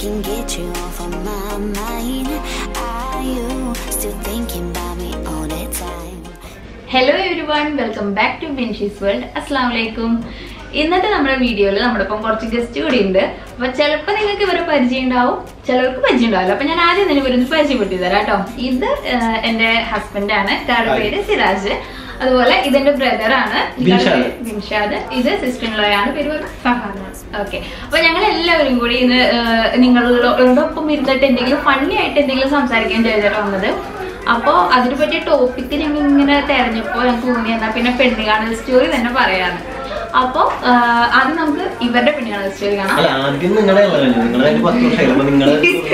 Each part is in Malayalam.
can get you off of my mind. Are you still thinking about me all the time? Hello everyone welcome back to Binshi's world അസ്സാം വലൈക്കും ഇന്നത്തെ നമ്മുടെ വീഡിയോയിൽ നമ്മുടെ ഒപ്പം കുറച്ച് ഗസ്റ്റ് കൂടി ഉണ്ട് അപ്പൊ ചിലപ്പോൾ നിങ്ങൾക്ക് ഇവരെ പരിചയം ഉണ്ടാവും ചിലർക്ക് പരിചയം ഉണ്ടാവില്ല അപ്പൊ ഞാൻ ആദ്യം തന്നെ ഇവരൊന്ന് പരിചയപ്പെടുത്തി തരാം കേട്ടോ ഇത് ആഹ്, എന്റെ ഹസ്ബൻഡാണ് കാരുടെ പേര് സിറാജ് അതുപോലെ ഇതെന്റെ ബ്രദറാണ് ബിൻഷാദ്. ബിൻഷാദ് ഇത് സിസ്റ്റർ ലോയാണ് പേര് പറഞ്ഞു ഫഹാന ഓക്കെ അപ്പൊ ഞങ്ങൾ എല്ലാവരും കൂടി ഇന്ന് ആഹ്, നിങ്ങളോടൊപ്പം ഇരുന്നിട്ട് എന്തെങ്കിലും ഫണ്ണി ആയിട്ട് എന്തെങ്കിലും സംസാരിക്കാൻ ചെയ്തിട്ട് വന്നത് അപ്പോ അതിനെ പറ്റിയ ടോപ്പിക് ഞങ്ങൾ ഇങ്ങനെ തെരഞ്ഞപ്പോ ഞങ്ങൾക്ക് തോന്നി എന്നാ പിന്നെ പെണ്ണ് കാണൽ സ്റ്റോറി തന്നെ പറയാന്ന് അപ്പോ ആഹ്, ആദ്യം നമുക്ക് ഇവരുടെ പെണ്ണ് കാണൽ സ്റ്റോറി കാണാം അല്ല ആദ്യം നിങ്ങളെ നിങ്ങളെ പത്ത് വർഷമായി അപ്പൊ നിങ്ങള്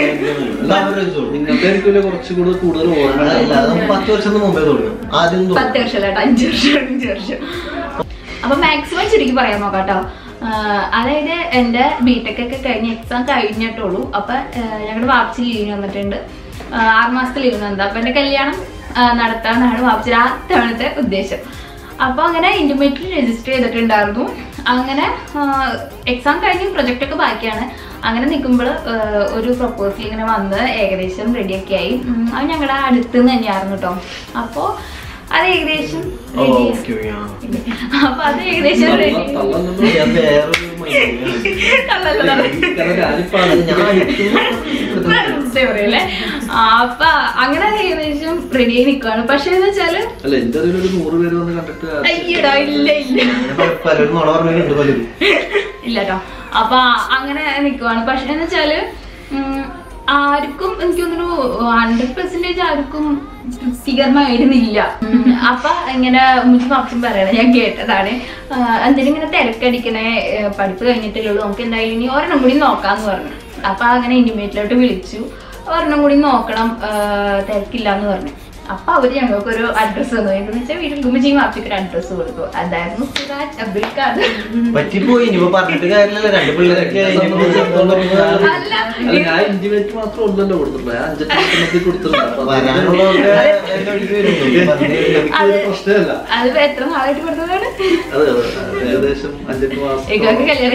നിങ്ങളുടെ ആയിരിക്കില്ല കുറച്ചുകൂടി കൂടുതൽ ഓർമ്മ അല്ല അത് നമുക്ക് പത്ത് വർഷത്തിന് മുമ്പേ തുടങ്ങും ആദ്യം പത്ത് തുടങ്ങും. വർഷം കേട്ടോ അഞ്ച് വർഷം അഞ്ച് വർഷം അപ്പൊ മാക്സിമം ചുരുക്കി പറയാൻ നോക്കാം കേട്ടോ ആഹ് അതായത് എൻ്റെ ബിടെക് ഒക്കെ കഴിഞ്ഞ് എക്സാം കഴിഞ്ഞിട്ടുള്ളൂ അപ്പൊ ഞങ്ങളുടെ വാപ്സി ലീവിന് വന്നിട്ടുണ്ട് ആഹ് ആറ് മാസത്തെ ലീവിന് വന്നത് അപ്പൊ എൻ്റെ കല്യാണം ആഹ് നടത്താനാണ് വാപ്സിയുടെ ആ തവണത്തെ ഉദ്ദേശം അപ്പൊ അങ്ങനെ ഇന്റിമേറ്റിൽ രജിസ്റ്റർ ചെയ്തിട്ടുണ്ടായിരുന്നു അങ്ങനെ എക്സാം കഴിഞ്ഞ് പ്രൊജക്റ്റ് ഒക്കെ ബാക്കിയാണ് അങ്ങനെ നിൽക്കുമ്പോൾ ഒരു പ്രപ്പോസൽ ഇങ്ങനെ വന്ന് ഏകദേശം റെഡിയൊക്കെ ആയി ഉം, അത് ഞങ്ങളുടെ അടുത്ത് നിന്ന് തന്നെയായിരുന്നു കേട്ടോ അപ്പോൾ അത് ഏകദേശം ഓ, ready ആയി. ഓക്കേ, ഓക്കേ, ആ. അപ്പൊ അത് ഏകദേശം ready ആയി. ഞാൻ വേറൊരു മൈൻഡിലാണ്. കള്ളല്ല, കള്ളല്ല. അത് ഞാൻ ഇരിക്കുന്ന വെറുതെ പറയല്ലേ. ആ, അപ്പൊ അങ്ങനെ അത് ഏകദേശം റെഡി ആയി നിൽക്കുവാണ് പക്ഷെ എന്ന് വെച്ചാല് അല്ല എന്റെ അറിവിൽ ഒരു നൂറ് പേര് വന്ന് കണ്ടിട്ട് അയ്യടാ ഇല്ല ഇല്ല അങ്ങനെ പലരും നുണ പറഞ്ഞിട്ടുണ്ട് പലരും ഇല്ല കേട്ടോ അപ്പൊ അങ്ങനെ നിൽക്കുവാണ് പക്ഷെ എന്ന് വെച്ചാല് ഉം, ആർക്കും എനിക്ക് തോന്നുന്നു ഹൺഡ്രഡ് പെർസെന്റേജ് ആർക്കും തൃപ്തികരമായിരുന്നില്ല ഉം, അപ്പൊ ഇങ്ങനെ മുझे പക്ഷം പറയണേ ഞാൻ കേട്ടതാണ് ആ, എന്തെങ്കിലും ഇങ്ങനെ തിരക്കടിക്കണേ ഏ, പഠിപ്പ് കഴിഞ്ഞിട്ടല്ലേ ഉള്ളൂ നമുക്ക് എന്തായാലും ഇനി ഒരെണ്ണം കൂടി നോക്കാന്ന് പറഞ്ഞു അപ്പൊ അങ്ങനെ ഇന്റിമേറ്റിലോട്ട് വിളിച്ചു ഒരെണ്ണം കൂടി നോക്കണം ആ, തിരക്കില്ലാന്ന് പറഞ്ഞു അപ്പൊ അവര് ഞങ്ങൾക്ക് ഒരു അഡ്രസ്സ് തന്നു എന്ന് വെച്ചാൽ വീട്ടിൽ ഗുമിജിയും വാപ്പിക്ക് ഒരു അഡ്രസ്സ് കൊടുത്തു അതായിരുന്നു സിറാജ് അബ്ദുൽ ഖാദർ പറ്റിപ്പോയി ഇനിയിപ്പോ പറഞ്ഞിട്ട് കാര്യമില്ലല്ലോ രണ്ട് പിള്ളേരൊക്കെ ഇനിയിപ്പോ ചെറുപ്പം തുടങ്ങുക. അല്ല അല്ല ഞാൻ ഇന്റിമേറ്റ് മാത്രം ഉള്ളല്ലോ കൊടുത്തിട്ടുള്ളത് ഞാൻ അഞ്ചെട്ട് വർഷത്തിൽ കൊടുത്തിട്ടുണ്ട് അപ്പൊ അത് വരാനുള്ളതൊക്കെ എന്റെ വഴിക്ക് വരുന്നു. പറഞ്ഞിട്ടില്ല. എനിക്കൊരു പ്രശ്നമല്ല അത് എത്ര നാളായിട്ട് കൊടുത്തതാണ് അതെ അതെ ഏകദേശം അഞ്ചെട്ട് മാസം ഇക്കൊക്കെ കല്യാണം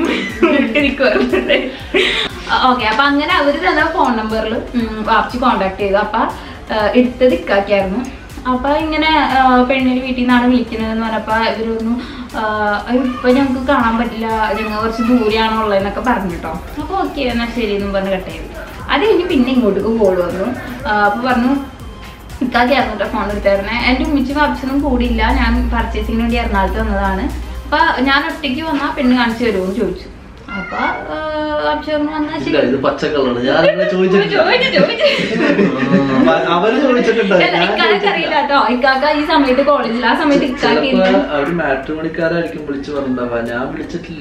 കഴിക്കുമ്പോൾ ഓക്കെ അപ്പൊ അങ്ങനെ അവര് തന്നെ ഫോൺ നമ്പറിൽ വാപ്പിച്ച് കോണ്ടാക്ട് ചെയ്തു അപ്പൊ ആ, എടുത്തത് ഇക്കാക്കിയായിരുന്നു അപ്പൊ ഇങ്ങനെ ആ, പെണ്ണിന്റെ വീട്ടിൽ നിന്നാണ് വിളിക്കുന്നതെന്ന് പറഞ്ഞപ്പോ ഇവരൊന്നും ആ, അയ്യോ, ഇപ്പൊ ഞങ്ങൾക്ക് കാണാൻ പറ്റില്ല ഞങ്ങൾ കുറച്ച് ദൂരെയാണോ ഉള്ളതെന്നൊക്കെ പറഞ്ഞു കേട്ടോ അപ്പൊ ഓക്കെ എന്നാ ശരി എന്നും പറഞ്ഞ് കട്ട് ചെയ്തു അത് കഴിഞ്ഞ് പിന്നെ ഇങ്ങോട്ടേക്ക് കോൾ വന്നു ആ, അപ്പൊ പറഞ്ഞു ഇക്കാക്കിയായിരുന്നു കേട്ടോ ഫോൺ എടുത്തായിരുന്നെ എൻ്റെ ഉമ്മിച്ച് വാപ്പിച്ചൊന്നും കൂടിയില്ല ഞാൻ പർച്ചേസിങ്ങിന് വേണ്ടി എറണാകുളത്ത് വന്നതാണ് അപ്പൊ ഞാൻ ഒറ്റയ്ക്ക് വന്നാൽ പെണ്ണ് കാണിച്ചു തരുമോ ചോദിച്ചു അപ്പൊ വാപ്പിച്ച പറഞ്ഞു വന്നാൽ ഇല്ല ശരി ഇത് പച്ചക്കള്ളാണ് ഞാൻ അങ്ങനെ ചോദിച്ചിട്ടില്ല ചോദിച്ചു ചോദിച്ചു അവ- അവര് ചോദിച്ചിട്ടുണ്ട് അല്ല, ഞാൻ ഇക്കാക്ക് അറിയില്ല കേട്ടോ ഇക്കാക്ക ഈ സമയത്ത് കോളേജിൽ ആ സമയത്ത് ഇക്കാക്ക് ചിലപ്പോ ഇരുന്ന് അവര് മാട്രിമോണിക്കാരായിരിക്കും വിളിച്ചു പറഞ്ഞിട്ടുണ്ടാവുക ഞാൻ വിളിച്ചിട്ടില്ല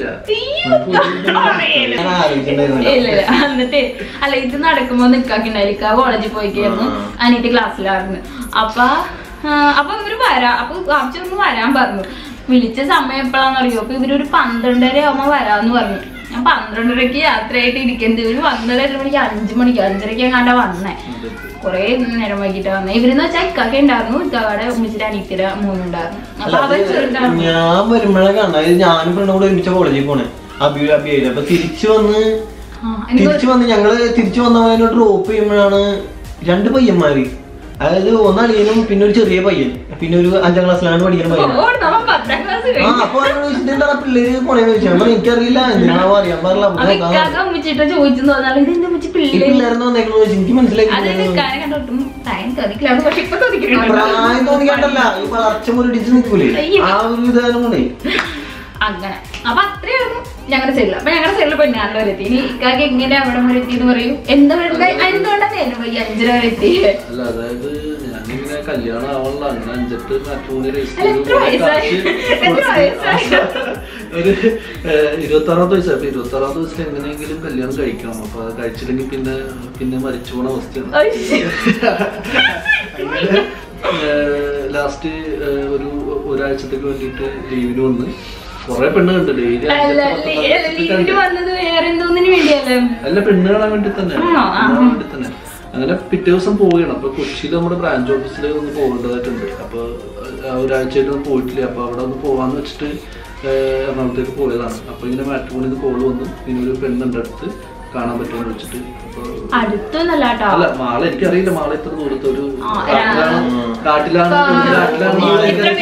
ഞാൻ ആലോചിച്ചിട്ടുണ്ടായിരുന്നില്ല. ഇല്ല ഇല്ല എന്നിട്ട് അല്ല ഇത് നടക്കുമ്പോ നിക്കാക്കിണ്ടായിരിക്ക കോളേജിൽ പോയിക്കായിരുന്നു അനിയത്തി ക്ലാസ്സിലായിരുന്നു അപ്പൊ ആ, അപ്പൊ ഇവര് വരാ അപ്പൊ വാപ്പിച്ചൊന്ന് വരാൻ പറഞ്ഞു വിളിച്ച സമയം എപ്പോഴാന്ന് അറിയോ അപ്പൊ ഇവരൊരു പന്ത്രണ്ടര ആവുമ്പോ വരാന്ന് പറഞ്ഞു ഞാൻ പന്ത്രണ്ടരക്ക് യാത്രയായിട്ട് ഇരിക്കുന്നത് ഇവര് വന്നത് എത്ര മണിക്ക് അഞ്ചു മണിക്ക് അഞ്ചരക്ക് എങ്ങാണ്ടാ വന്നേ കൊറേ നേരം വൈകിട്ടാ വന്നേ ഇവരെന്ന് വെച്ചാൽ ഇക്കാക്ക ഉണ്ടായിരുന്നു ഇക്കാടെ ഉമ്മിച്ചിട്ട് അനിയത്തിയുടെ മോനുണ്ടായിരുന്നു അല്ല, അപ്പൊ അവൻ അത് ചെറുതായിരുന്നു ഞാൻ വരുമ്പോഴേ കണ്ട ഞാനും ഫ്രണ്ടും കൂടെ ഒരുമിച്ച കോളേജിൽ പോണേ അബി അബിയായിട്ട് അപ്പൊ തിരിച്ചു വന്ന് ആ, എനിക്ക് തിരിച്ചു വന്ന് ഞങ്ങള് തിരിച്ചു വന്നവനെ ഡ്രോപ്പ് ചെയ്യുമ്പോഴാണ് രണ്ട് പയ്യന്മാര് അതായത് ഒന്ന് അളിയനും പിന്നെ ഒരു ചെറിയ പയ്യൻ പിന്നെ ഒരു അഞ്ചാം ക്ലാസ്സിലാണ് പഠിക്കുന്ന പയ്യൻ ഓ, നമ്മ പത്താം ക്ലാസ് ആ കഴിഞ്ഞു അപ്പൊ അവനോട് ചോദിച്ചിട്ട് എന്താ പിള്ളേര് പോണേന്ന് ചോദിച്ചു അപ്പൊ എനിക്കറിയില്ല എന്തിനാണോ അറിയാൻ പാടില്ല അപ്പൊ അപ്പൊ നോക്കാം. ഇക്കാക്ക ഉമ്മിച്ചിട്ട് ചോദിച്ചെന്ന് പറഞ്ഞാൽ ഇത് എന്താ ഉമ്മിച്ചി ഈ പിള്ളേര് പിള്ളേരെന്ന് വന്നേക്കണെന്ന് ചോദിച്ചു എനിക്ക് മനസ്സിലായി അതായത് ഇക്കാനെ കണ്ടോട്ടും പ്രായം തോന്നിക്കില്ല പക്ഷെ ഇപ്പൊ പ്രായം തോന്നിക്കാണ്ടല്ല ഈ വളർച്ച മുരടിച്ച് നിൽക്കൂലേ അയ്യോ. ആ ഒരു വിധാനം കൊണ്ടേ അങ്ങനെ അപ്പൊ അത്രയായിരുന്നു ഞങ്ങളുടെ സൈഡിൽ അപ്പൊ ഞങ്ങളുടെ സൈഡിൽ പെണ്ണാറിൽ വരെ എത്തി ഇനി ഇക്കാക്ക് എങ്ങനെ അവിടെ വരെ എത്തി എന്ന് പറയും എന്താ വെറുതെ എന്തുകൊണ്ടാ നേരം പോയി അഞ്ചര വരെ എത്തി അല്ല അതായത് ഞാനിങ്ങനെ കല്യാണം ആവണില്ല അങ്ങനെ അഞ്ചെട്ട് മാട്രിമോണി അല്ല, എത്ര വയസ്സായി? എത്ര വയസ്സായി? ഒരു ഇരുപത്തി ആറാമത്തെ വയസ്സായി അപ്പൊ ഇരുപത്തി ആറാമത്തെ വയസ്സിൽ എങ്ങനെയെങ്കിലും കല്യാണം കഴിക്കണം അപ്പൊ അത് കഴിച്ചില്ലെങ്കിൽ പിന്നെ പിന്നെ മരിച്ചു പോണ അവസ്ഥയാണ് അങ്ങനെ ലാസ്റ്റ് ഒരു ഒരാഴ്ചത്തേക്ക് വേണ്ടിയിട്ട് ലീവിന് വന്ന് കുറെ പെണ്ണ് കണ്ട് ഡെയിലി അല്ല ലീവിന് വന്നത് വേറെ എന്തോന്നിന് വേണ്ടിയല്ലേ അല്ല പെണ്ണ് കാണാൻ വേണ്ടി തന്നെ ആണോ? ആ. പെണ്ണ് കാണാൻ വേണ്ടി തന്നെ അങ്ങനെ പിറ്റേ ദിവസം പോവുകയാണ് അപ്പൊ കൊച്ചിയിൽ നമ്മുടെ ബ്രാഞ്ച് ഓഫീസിൽ ഒന്ന് പോകേണ്ടതായിട്ടുണ്ട് അപ്പൊ ആ ഒരാഴ്ചയായിട്ടൊന്നും പോയിട്ടില്ല അപ്പൊ അവിടെ ഒന്ന് പോവാന്ന് വെച്ചിട്ട് ഏഹ്, എറണാകുളത്തേക്ക് പോയതാണ് അപ്പൊ ഇങ്ങനെ മാട്രിമോണിന്ന് കോൾ വന്നു പിന്നെ ഒരു പെണ്ണുണ്ട് അടുത്ത് കാണാൻ പറ്റുമെന്ന് വെച്ചിട്ട് അപ്പൊ അടുത്തൊന്നല്ല കേട്ടോ അല്ല മാള എനിക്കറിയില്ല മാള ഇത്ര ദൂരത്ത് ഒരു ആ, കാട്ടിലാണ് കാട്ടിലാണ് കാട്ടിലാണ് മാള മാള ഇത്ര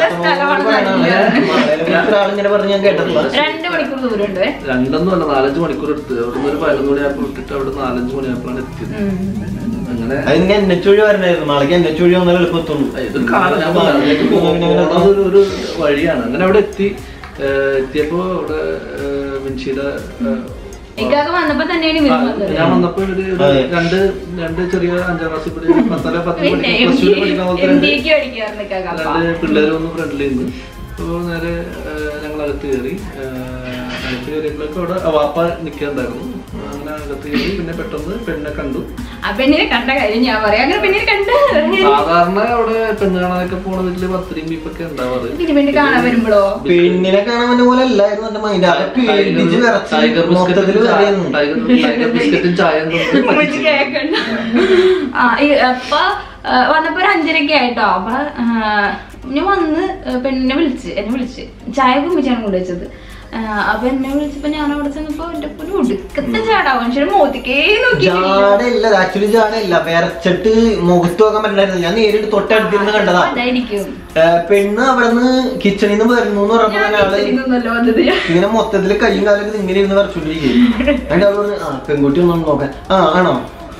ആളിങ്ങനെ പറഞ്ഞ് ഞാൻ കേട്ടിട്ടില്ല രണ്ട് മണിക്കൂർ ദൂരം ഉണ്ട് രണ്ടൊന്നും അല്ല നാലഞ്ച് മണിക്കൂർ എടുത്ത് അവിടുന്ന് ഒരു പതിനൊന്ന് മണിയായപ്പോൾ വിട്ടിട്ട് അവിടെ നാലഞ്ച് മണിയായപ്പോഴാണ് എത്തിയത് അങ്ങനെ അതിന് എന്നെ ചുഴി വരണായിരുന്നു നാളേക്ക് എന്നെ ചുഴി വന്നാൽ എളുപ്പത്തുള്ളൂ ഇതൊരു കാലം ഞാൻ പറഞ്ഞു, അതിലേക്ക് പോകുന്നത് ഒരു ഒരു വഴിയാണ് അങ്ങനെ അവിടെ എത്തി ഏഹ് എത്തിയപ്പോ അവിടെ ഏഹ് മിൻഷിയുടെ ഏഹ് ഇക്കാക്ക് വന്നപ്പോ തന്നെയാണ് ഇവര് വന്നത് ഞാൻ വന്നപ്പോ ഒരു ഒരു അതെ. രണ്ട് രണ്ട് ചെറിയ അഞ്ചാം ക്ലാസ്സിൽ പഠിക്കുന്ന പത്തര പത്ത് പിന്നെ പഠിക്കുന്ന പ്ലസ് ടു പഠിക്കുന്ന പോലത്തെ എം രണ്ട് ഡിക്ക് പഠിക്കാറുണ്ട് ഇക്കാക്ക അപ്പ. രണ്ട് പിള്ളേർ വന്ന് ഫ്രണ്ടിൽ നിന്ന് അപ്പോൾ നേരെ ഞങ്ങൾ അകത്ത് കയറി ഏഹ് അകത്ത് കയറിയപ്പോഴൊക്കെ അവിടെ വാപ്പ നിൽക്കുന്നുണ്ടായിരുന്നു അങ്ങനെ അകത്ത് കയറി പിന്നെ പെട്ടെന്ന് പെണ്ണിനെ കണ്ടു ആ പെണ്ണിനെ കണ്ട കാര്യം ഞാൻ പറയാം അങ്ങനെ പെണ്ണിനെ കണ്ട് സാധാരണ അവിടെ പെണ്ണ് കാണാനൊക്കെ പോണ വീട്ടില് പത്തിരിയും ബീഫൊക്കെ ഉണ്ടാവാറ് പിന്നെ പെണ്ണ് കാണാൻ വരുമ്പോഴോ പെണ്ണിനെ കാണാൻ വന്ന പോലെ അല്ലായിരുന്നു എന്റെ മൈൻഡ് അതൊക്കെ പേടിച്ച് വിറച്ച് ടൈഗർ മൊത്തത്തില് ബിസ്ക്കറ്റും കറിയുന്നു ടൈഗർ ടൈഗർ ബിസ്ക്കറ്റും ചായയും കൊണ്ട് ഉമ്മച്ചി പറ്റിച്ചു. കേക്കണ്ട ആ ഈ- അപ്പൊ ആ, വന്നപ്പോ ഒരു അഞ്ചരക്കെ ആയിട്ടോ അപ്പൊ ആ, ഞാൻ വന്ന് പെണ്ണിനെ വിളിച്ച് എന്നെ വിളിച്ച് ചായ കുമ്മിച്ചാണ് കൊണ്ടുവച്ചത് ആ, അപ്പൊ എന്നെ വിളിച്ചപ്പോ ഞാൻ അവിടെ ചെന്നപ്പോ എന്റെ പൊന്നു ഒടുക്കത്തെ ചാടാ മനുഷ്യര് മോത്തിക്കേ നോക്കി ജാടയില്ല ആക്ച്വലി ജാടയില്ല വിറച്ചിട്ട് മുഖത്ത് നോക്കാൻ പറ്റില്ലായിരുന്നു ഞാൻ നേരിട്ട് തൊട്ടടുത്തിരുന്ന് കണ്ടതാ അതായിരിക്കും ഏ, പെണ്ണ് അവിടുന്ന് കിച്ചണിൽ നിന്ന് വരുന്നു എന്ന് പറഞ്ഞപ്പോ ഞാൻ തന്നെ ആള് ഇതൊന്നല്ല വന്നത് ഞാൻ. ഇങ്ങനെ മൊത്തത്തില് കൈയും കാലൊക്കെ ഇങ്ങനെ ഇരുന്ന് വരച്ചോണ്ടിരിക്കും എന്നിട്ട് അവള് പറഞ്ഞു ആ പെൺകുട്ടി ഒന്നും നോക്കാൻ ആ ആണോ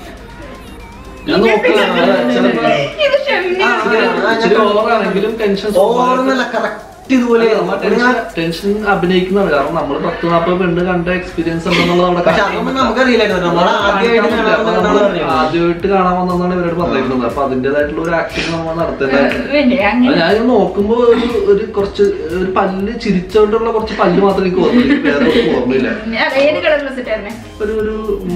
ഞാൻ നോക്കാം ചിലപ്പോ ഇത് ഷെമിനി ആ, ആ, ഇച്ചിരി ഓവറാണെങ്കിലും ടെൻഷൻ ഓർമ്മല്ല കറക്റ്റ് ഇതുപോലെ ടെൻഷൻ അഭിനയിക്കുന്നതാണ് കാരണം നമ്മൾ പത്ത് നാൽപ്പത് പെണ്ണ് കണ്ട എക്സ്പീരിയൻസ് ഉണ്ടെന്നുള്ളത് അവിടെ പക്ഷെ അതൊന്നും നമുക്കറിയില്ലായിരുന്നു നമ്മളെ ആദ്യമായിട്ട് കാണാൻ വന്നതാണ് പറഞ്ഞത്. ആദ്യമായിട്ട് കാണാൻ വന്നതാണ് ഇവരോട് പറഞ്ഞിരുന്നത് അപ്പൊ അതിന്റേതായിട്ടുള്ള ഒരു ആക്ടിങ് നമ്മൾ നടത്തേണ്ടതായിട്ടുണ്ട് പിന്നെ അങ്ങനെ അത് ഞാൻ നോക്കുമ്പോ ഒരു ഒരു കുറച്ച് ഒരു പല്ല് ചിരിച്ചോണ്ടുള്ള കുറച്ച് പല്ല് മാത്രം എനിക്ക് ഓർമ്മയില്ല വേറെ ഒന്നും ഓർമ്മയില്ല അത് ഏത് കളർ ഡ്രസ് ഇട്ടായിരുന്നേ ഒരു ഒരു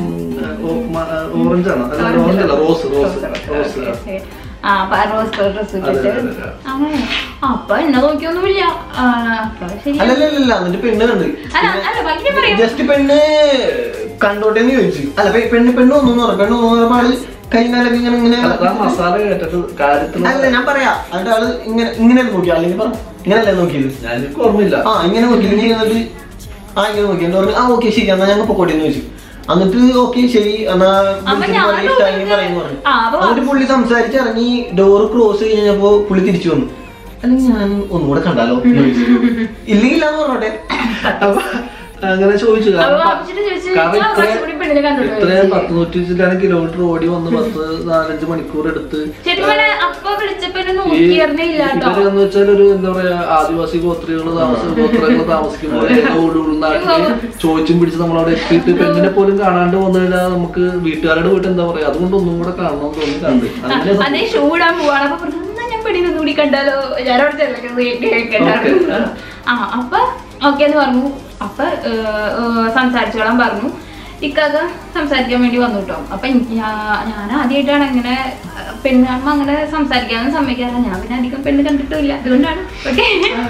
ഓറഞ്ച് ആണ് അല്ല ഓറഞ്ച് അല്ല റോസ് റോസ് റോസ് ആ അപ്പൊ റോസ് കളർ ഡ്രസ് അതെ, ഇട്ടിട്ട് അതെ, അതെ. അങ്ങനെ അപ്പൊ എന്നെ നോക്കിയൊന്നുമില്ല ആ, അപ്പൊ ശരി അല്ലല്ലല്ല എന്നിട്ട് പെണ്ണ് കണ്ട് അല്ല അല്ല ഭയങ്കര പറയാം ജസ്റ്റ് പെണ്ണ് കണ്ടോട്ടെന്ന് ചോദിച്ചു അല്ല പെ- പെണ്ണ് പെണ്ണ് ഒന്നും പറഞ്ഞു പെണ്ണ് ഒന്നും പറഞ്ഞപ്പോ ആള് കൈ കാലൊക്കെ ഇങ്ങനെ ഇങ്ങനെ അല്ല, ആ മസാല കേട്ടിട്ട് കാര്യത്തിൽ അല്ല ഞാൻ പറയാ എന്നിട്ട് ആള് ഇങ്ങനെ ഇങ്ങനെ നോക്കി അല്ലെങ്കിൽ പറഞ്ഞു ഇങ്ങനല്ലേ നോക്കിയത് ഞാൻ എനിക്ക് ഓർമ്മയില്ല ആ ഇങ്ങനെ നോക്കി ഇങ്ങനെ ഇരുന്നിട്ട് ആ ഇങ്ങനെ നോക്കി എന്നിട്ട് പറഞ്ഞു ആ ഓക്കെ ശരി എന്നാ ഞങ്ങൾ പൊക്കോട്ടെ എന്ന് ചോദിച്ചു എന്നിട്ട് ഓക്കെ ശരി എന്നാ അപ്പൊ വിളിച്ചിട്ട് ഞാൻ പറയും, ഇഷ്ടായെങ്കിൽ നോക്കിയിട്ട് പറയുന്നു പറഞ്ഞു ആ, അപ്പൊ എന്നിട്ട് പുള്ളി സംസാരിച്ച് ഇറങ്ങി ഡോർ ക്ലോസ് കഴിഞ്ഞപ്പോ പുള്ളി തിരിച്ചു വന്നു അല്ലെങ്കിൽ ഞാൻ ഒന്നുകൂടെ കണ്ടാലോ എന്ന് ചോദിച്ചു. ഇല്ലെങ്കിൽ ഇല്ലാന്ന് പറഞ്ഞോട്ടെ അപ്പൊ അങ്ങനെ ചോദിച്ചു അപ്പൊ കാരണം വാപ്പിച്ചിട്ട് ചോദിച്ചു, കാരണം ഞാൻ ഇത്ര കുറച്ചുകൂടി പെണ്ണിനെ കണ്ടിട്ട് ഇത്ര ചോദിച്ചു. പത്ത് നൂറ്റി ചില്ലാനും കിലോമീറ്റർ ഓടി വന്ന് പത്ത് നാലഞ്ച് മണിക്കൂർ എടുത്ത് ശരിക്കും പറഞ്ഞാ അപ്പൊ വിളിച്ചപ്പോ എന്നെ ഈ നോക്കിയിരുന്നില്ല കേട്ടോ ഇവരെന്ന് വെച്ചാൽ ഒരു എന്താ പറയാ ആദിവാസി ഗോത്രികൾ താമസ ഗോത്രങ്ങൾ താമസിക്കുമ്പോൾ ഊടുള്ള നാട്ടില് ചോദിച്ചും പിടിച്ച് നമ്മളവിടെ എത്തിയിട്ട് പെണ്ണിനെ പോലും കാണാണ്ട് വന്നു കഴിഞ്ഞാൽ നമുക്ക് വീട്ടുകാരുടെ വീട്ടിൽ എന്താ പറയാ അതുകൊണ്ട് ഒന്നും കൂടെ കാണണം എന്ന് തോന്നി കണ്ട് അങ്ങനെ അതേ ഷൂ ഇടാൻ പോവാണ് അപ്പൊ പറഞ്ഞു, എന്നാ ഞാൻ പെണ്ണിനെ ഒന്നുകൂടി കണ്ടാലോ ഞാനവിടെ ചെല്ലണ്ടായിരുന്നു ആ അപ്പൊ ഓക്കെ എന്ന് പറഞ്ഞു അപ്പൊ ഏർ, ഏർ, സംസാരിച്ചോളാൻ പറഞ്ഞു ഇക്കാക്ക സംസാരിക്കാൻ വേണ്ടി വന്നു കേട്ടോ അപ്പൊ എനിക്ക് ഞാ- ഞാൻ ആദ്യമായിട്ടാണ് ഇങ്ങനെ ഏർ, പെണ്ണമ്മ അങ്ങനെ സംസാരിക്കാനും സമ്മതിക്കാറില്ല ഞാൻ പിന്നെ അധികം പെണ്ണ് കണ്ടിട്ടില്ല അതുകൊണ്ടാണ് ഓക്കെ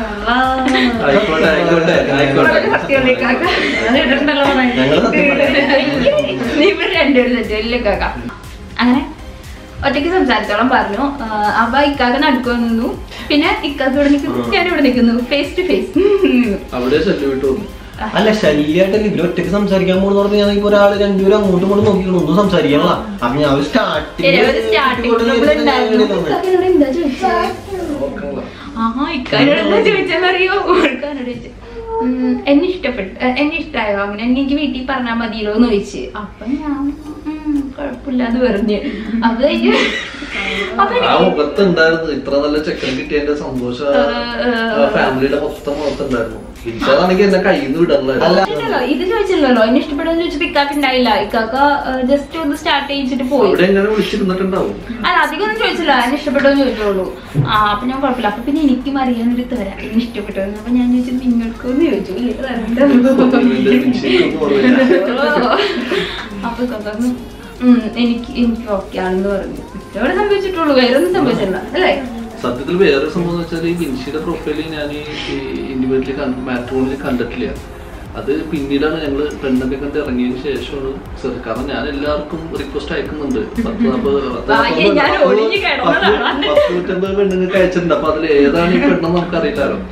ആയിക്കോട്ടെ ആയിക്കോട്ടെ ആയിക്കോട്ടെ ഞങ്ങള് സത്യം പറയാം നീ ഇപ്പൊ രണ്ടുപേരും തെറ്റ് വലിയ കാക്ക അങ്ങനെ ഒറ്റയ്ക്ക് സംസാരിച്ചോളം പറഞ്ഞു ആ, അപ്പൊ ഇക്കാക്ക നടുക്ക് വന്നു പിന്നെ ഇക്കാക്ക ഇവിടെ നിൽക്കുന്നു ഞാൻ ഇവിടെ നിൽക്കുന്നു ഫേസ് ടു ഫേസ് അവിടെ ശല്യം വിട്ടു വന്നു അല്ല ശല്യായിട്ടല്ല ഇവര് ഒറ്റയ്ക്ക് സംസാരിക്കാൻ പോകുന്ന പറഞ്ഞാൽ ഞാൻ ഇപ്പൊ ഒരാള് രണ്ടുപേരും അങ്ങോട്ടും ഇങ്ങോട്ടും നോക്കിക്കണം ഒന്നും സംസാരിക്കണല്ല അപ്പൊ ഞാൻ സ്റ്റാർട്ടിങ് സ്റ്റാർട്ടിങ് എന്താ ചോദിച്ചത് നോക്കണില്ല ആ ഇക്കാനോട് എന്താ ചോദിച്ചെന്നറിയോ ഇക്കാനോട് ചോദിച്ചു ഉം, എന്നെ ഇഷ്ടപ്പെട്ടു എ- എന്നെ ഇഷ്ടമായോ അങ്ങനെ എനിക്ക് വീട്ടിൽ പറഞ്ഞാൽ മതിയല്ലോ എന്ന് ചോദിച്ചു അപ്പൊ ഞാൻ ഉം, കുഴപ്പമില്ലാന്ന് പറഞ്ഞു അത് കഴിഞ്ഞ് അപ്പൊ ആ എനിക്ക് മുഖത്ത് ഉണ്ടായിരുന്നു ഇത്ര നല്ല ചെക്കൻ കിട്ടിയതിന്റെ സന്തോഷം ഏഹ്. ഫാമിലിയുടെ മൊത്തം മുഖത്തുണ്ടായിരുന്നു ഇതാണെങ്കിൽ എന്നെ കയ്യിൽ നിന്ന് വിടണല്ലോ അല്ല. ഇല്ലല്ലോ, ഇത് ചോദിച്ചില്ലല്ലോ എന്നെ ഇഷ്ടപ്പെടുന്ന ചോദിച്ചപ്പോ ഇക്കാക്ക് ഉണ്ടായില്ല ഇക്കാക്ക ജസ്റ്റ് ഒന്ന് സ്റ്റാർട്ട് ചെയ്യിച്ചിട്ട് പോയി അവിടെ എങ്ങനെ വിളിച്ചിരുന്നിട്ടുണ്ടാവും അല്ല അധികം ഒന്നും ചോദിച്ചില്ല എന്നെ ഇഷ്ടപ്പെട്ടോ എന്ന് ചോദിച്ചോളൂ ആ അപ്പൊ ഞാൻ കുഴപ്പമില്ല അപ്പൊ പിന്നെ എനിക്കും അറിയാനൊരു തരാം എന്നെ ഇഷ്ടപ്പെട്ടോ എന്ന്. അപ്പൊ ഞാൻ ചോദിച്ചു നിങ്ങൾക്കൊന്ന് ചോദിച്ചു ഇല്ല തരണ്ട ഇവന്റെ ശരിക്കും ഓർമ്മയില്ല. അപ്പൊ ഇക്കാക്ക പറഞ്ഞു, ഉം, എനിക്ക് എനിക്ക് ഓക്കെ ആണെന്ന് പറഞ്ഞു ഇവിടെ സംഭവിച്ചിട്ടുള്ളൂ വേറെ ഒന്നും സംഭവിച്ചില്ല അല്ലേ സത്യത്തിൽ വേറെ സംഭവം എന്ന് വെച്ചാൽ ഈ ബിൻഷിയുടെ പ്രൊഫൈലിൽ ഞാൻ ഈ ഇൻഡിവിജ്വലി മാട്രോണിൽ കണ്ടിട്ടില്ല അത് പിന്നീടാണ് ഞങ്ങൾ പെണ്ണൊക്കെ കണ്ട് ഇറങ്ങിയതിന് ശേഷമാണ് സർ കാരണം ഞാൻ എല്ലാവർക്കും റിക്വസ്റ്റ് അയക്കുന്നുണ്ട് പത്ത് നാൽപ്പത് പത്ത് ഭാഗ്യം ഞാൻ നാൽപ്പത് ഒളിഞ്ഞ് കിടന്നതാണ്. പത്ത് പത്ത് നൂറ്റമ്പത് പെണ്ണുങ്ങൾക്ക് അയച്ചിട്ടുണ്ട് അപ്പൊ അതിൽ ഏതാണ് ഈ പെണ്ണെന്ന് നമുക്കറിയില്ലല്ലോ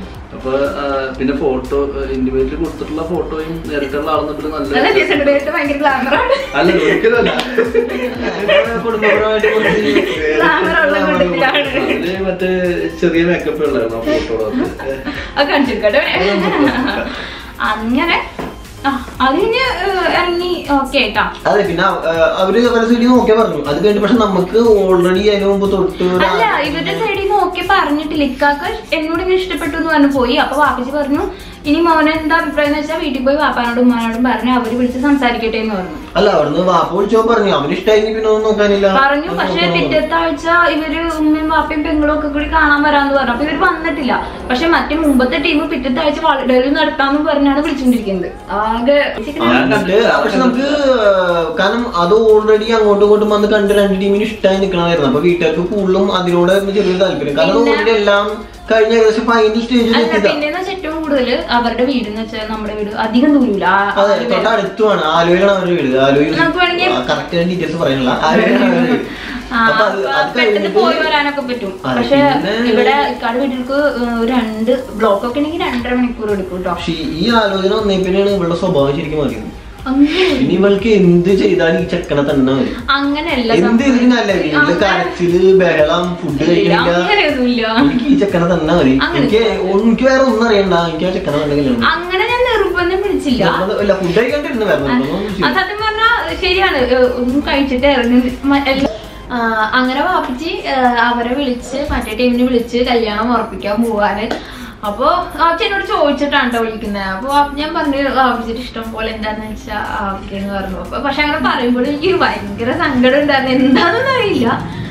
അപ്പൊ ആ, പിന്നെ ഫോട്ടോ ഇൻഡിവിജ്വലി കൊടുത്തിട്ടുള്ള ഫോട്ടോയും നേരിട്ടുള്ള ആളും തമ്മിൽ നല്ല നല്ല വ്യത്യാസമുണ്ട് നേരത്തെ ഭയങ്കര ഗ്ലാമറാണ് അല്ല ഒരിക്കലല്ല കുടുംബപരമായിട്ട് കുറച്ച് ഗ്ലാമറുള്ള കൂട്ടത്തിലാണ് അതില് മറ്റേ ചെറിയ മേക്കപ്പ് ഉള്ളായിരുന്നു ആ ഫോട്ടോകളൊക്കെ അത് കാണിച്ചിരിക്കട്ടെ അങ്ങനെ ആ, അത് കഴിഞ്ഞ് ഏഹ്, ഇറങ്ങി ഓക്കെ ആയിട്ടാ അതെ പിന്നെ അവ- ആ, അവര് അവരുടെ സൈഡിൽ നോക്കിയാ പറഞ്ഞു അത് കഴിഞ്ഞിട്ട് പക്ഷെ നമുക്ക് ഓൾറെഡി അതിന് മുമ്പ് തൊട്ട് ഒരു അല്ല ഇവരുടെ സൈഡിൽ നിന്ന് ഓക്കെ പറഞ്ഞിട്ടില്ല ഇക്കാക്ക് എന്നോട് ഇങ്ങനെ ഇഷ്ടപ്പെട്ടു എന്ന് പറഞ്ഞു പോയി അപ്പൊ വാപ്പിച്ച് പറഞ്ഞു ഇനി മോനെ എന്താ അഭിപ്രായം എന്ന് വെച്ചാൽ വീട്ടിൽ പോയി വാപ്പാനോടും ഉമ്മാനോടും പറഞ്ഞു അവര് വിളിച്ച് സംസാരിക്കട്ടെ എന്ന് പറഞ്ഞു അല്ല അവിടുന്ന് വാപ്പ വിളിച്ചോ പറഞ്ഞു അവന് ഇഷ്ടമായി പിന്നെ ഒന്നും നോക്കാനില്ല പറഞ്ഞു പക്ഷെ പിറ്റത്തെ ആഴ്ച ഇവര് ഉമ്മയും വാപ്പയും പെങ്ങളും ഒക്കെ കൂടി കാണാൻ വരാന്ന് പറഞ്ഞു അപ്പൊ ഇവര് വന്നിട്ടില്ല പക്ഷെ മറ്റേ മുമ്പത്തെ ടീം പിറ്റത്തെ ആഴ്ച ഡെലിവറി നടത്താന്ന് പറഞ്ഞാണ് വിളിച്ചോണ്ടിരിക്കുന്നത് ആകെ ഞാൻ കണ്ട് പക്ഷെ നമുക്ക് ആ, കാരണം അത് ഓൾറെഡി അങ്ങോട്ടും ഇങ്ങോട്ടും വന്ന് കണ്ട് രണ്ട് ടീമിന് ഇഷ്ടമായി നിൽക്കണമായിരുന്നു അപ്പൊ വീട്ടുകാർക്ക് കൂടുതലും അതിനോടായിരുന്നു ചെറിയൊരു താല്പര്യം കാരണം പിന്നെ- ഓൾറെഡി എല്ലാം കഴിഞ്ഞ ഏകദേശം ഫൈനൽ സ്റ്റേജിൽ അല്ല എത്തിയതാ പിന്നെന്ന് വെച്ചാൽ ഏറ്റവും കൂടുതൽ അവരുടെ വീട് എന്ന് വെച്ചാൽ നമ്മുടെ വീട് അധികം ദൂരമില്ല ആ- അതെ ആലുവ- തൊട്ട് അടുത്തുമാണ് ആലുവയിലാണ് അവരുടെ വീട് ആലുവയിൽ നമുക്ക് വേണമെങ്കിൽ- കറക്റ്റ് ഡീറ്റെയിൽസ് പറയാനുള്ള ആലുവയിലാണ് അവരുടെ വീട് ആ, അപ്പൊ അത് അപ്പൊ അത് പെട്ടെന്ന് കഴിഞ്ഞിട്ട് പോയി വരാനൊക്കെ പറ്റും അതെ, പക്ഷെ പിന്നെ- ഇവിടെ ഇക്കാട് വീട്ടിലേക്ക് ഒരു രണ്ട് ബ്ലോക്ക് ഒക്കെ ഉണ്ടെങ്കിൽ രണ്ടര മണിക്കൂർ എടുക്കും കേട്ടോ പക്ഷെ ഈ ആലോചന വന്നേ പിന്നെയാണ് ഇവളുടെ സ്വഭാവം ശരിക്കും മാറിയത് അങ്ങനെ ഇനി ഇവൾക്ക് എന്ത് ചെയ്താലും ഈ ചെക്കനെ തന്നെ മതി അങ്ങനെയല്ല എന്ത് സംഭവം. ഇതിനല്ല വീട്ടില് അങ്ങനെ- കരച്ചില് ബഹളം ഫുഡ് ഇല്ല, കഴിക്കണില്ല അങ്ങനെയൊന്നുമില്ല എനിക്ക് ഈ ചെക്കനെ തന്നെ മതി അങ്ങനെ. എനിക്ക് എനിക്ക് വേറെ ഒന്നും അറിയണ്ട എനിക്ക് ആ ചെക്കനെ തന്നെ കല്യാണം അങ്ങനെ ഞാൻ നിർബന്ധം പിടിച്ചില്ല നിർബന്ധം- ഇല്ല ഫുഡ് കഴിക്കാണ്ടിരുന്നു വേറെ നിർബന്ധമൊന്നും അത് ചെയ്യില്ല. സത്യം പറഞ്ഞാ ശരിയാണ് ഏഹ് ഒന്നും കഴിച്ചിട്ട് ഇറങ്ങി മ- എല്ലാം- ആ, അങ്ങനെ വാപ്പിച്ച് ഏഹ് അവരെ വിളിച്ച് മറ്റേ ടീമിനെ വിളിച്ച് കല്യാണം ഉറപ്പിക്കാൻ പോവാന് അപ്പൊ വാപ്പച്ചി എന്നോട് ചോദിച്ചിട്ടാണ് ട്ടോ വിളിക്കുന്നത് അപ്പൊ വാപ്പ- ഞാൻ പറഞ്ഞു വാപ്പിച്ചിട്ട് ഇഷ്ടം പോലെ എന്താന്ന് വെച്ചാ ആക്കിയെന്ന് പറഞ്ഞു അപ്പൊ പക്ഷെ അങ്ങനെ പറയുമ്പോൾ എനിക്ക് ഭയങ്കര സങ്കടം ഉണ്ടായിരുന്നു എന്താണെന്ന് അറിയില്ല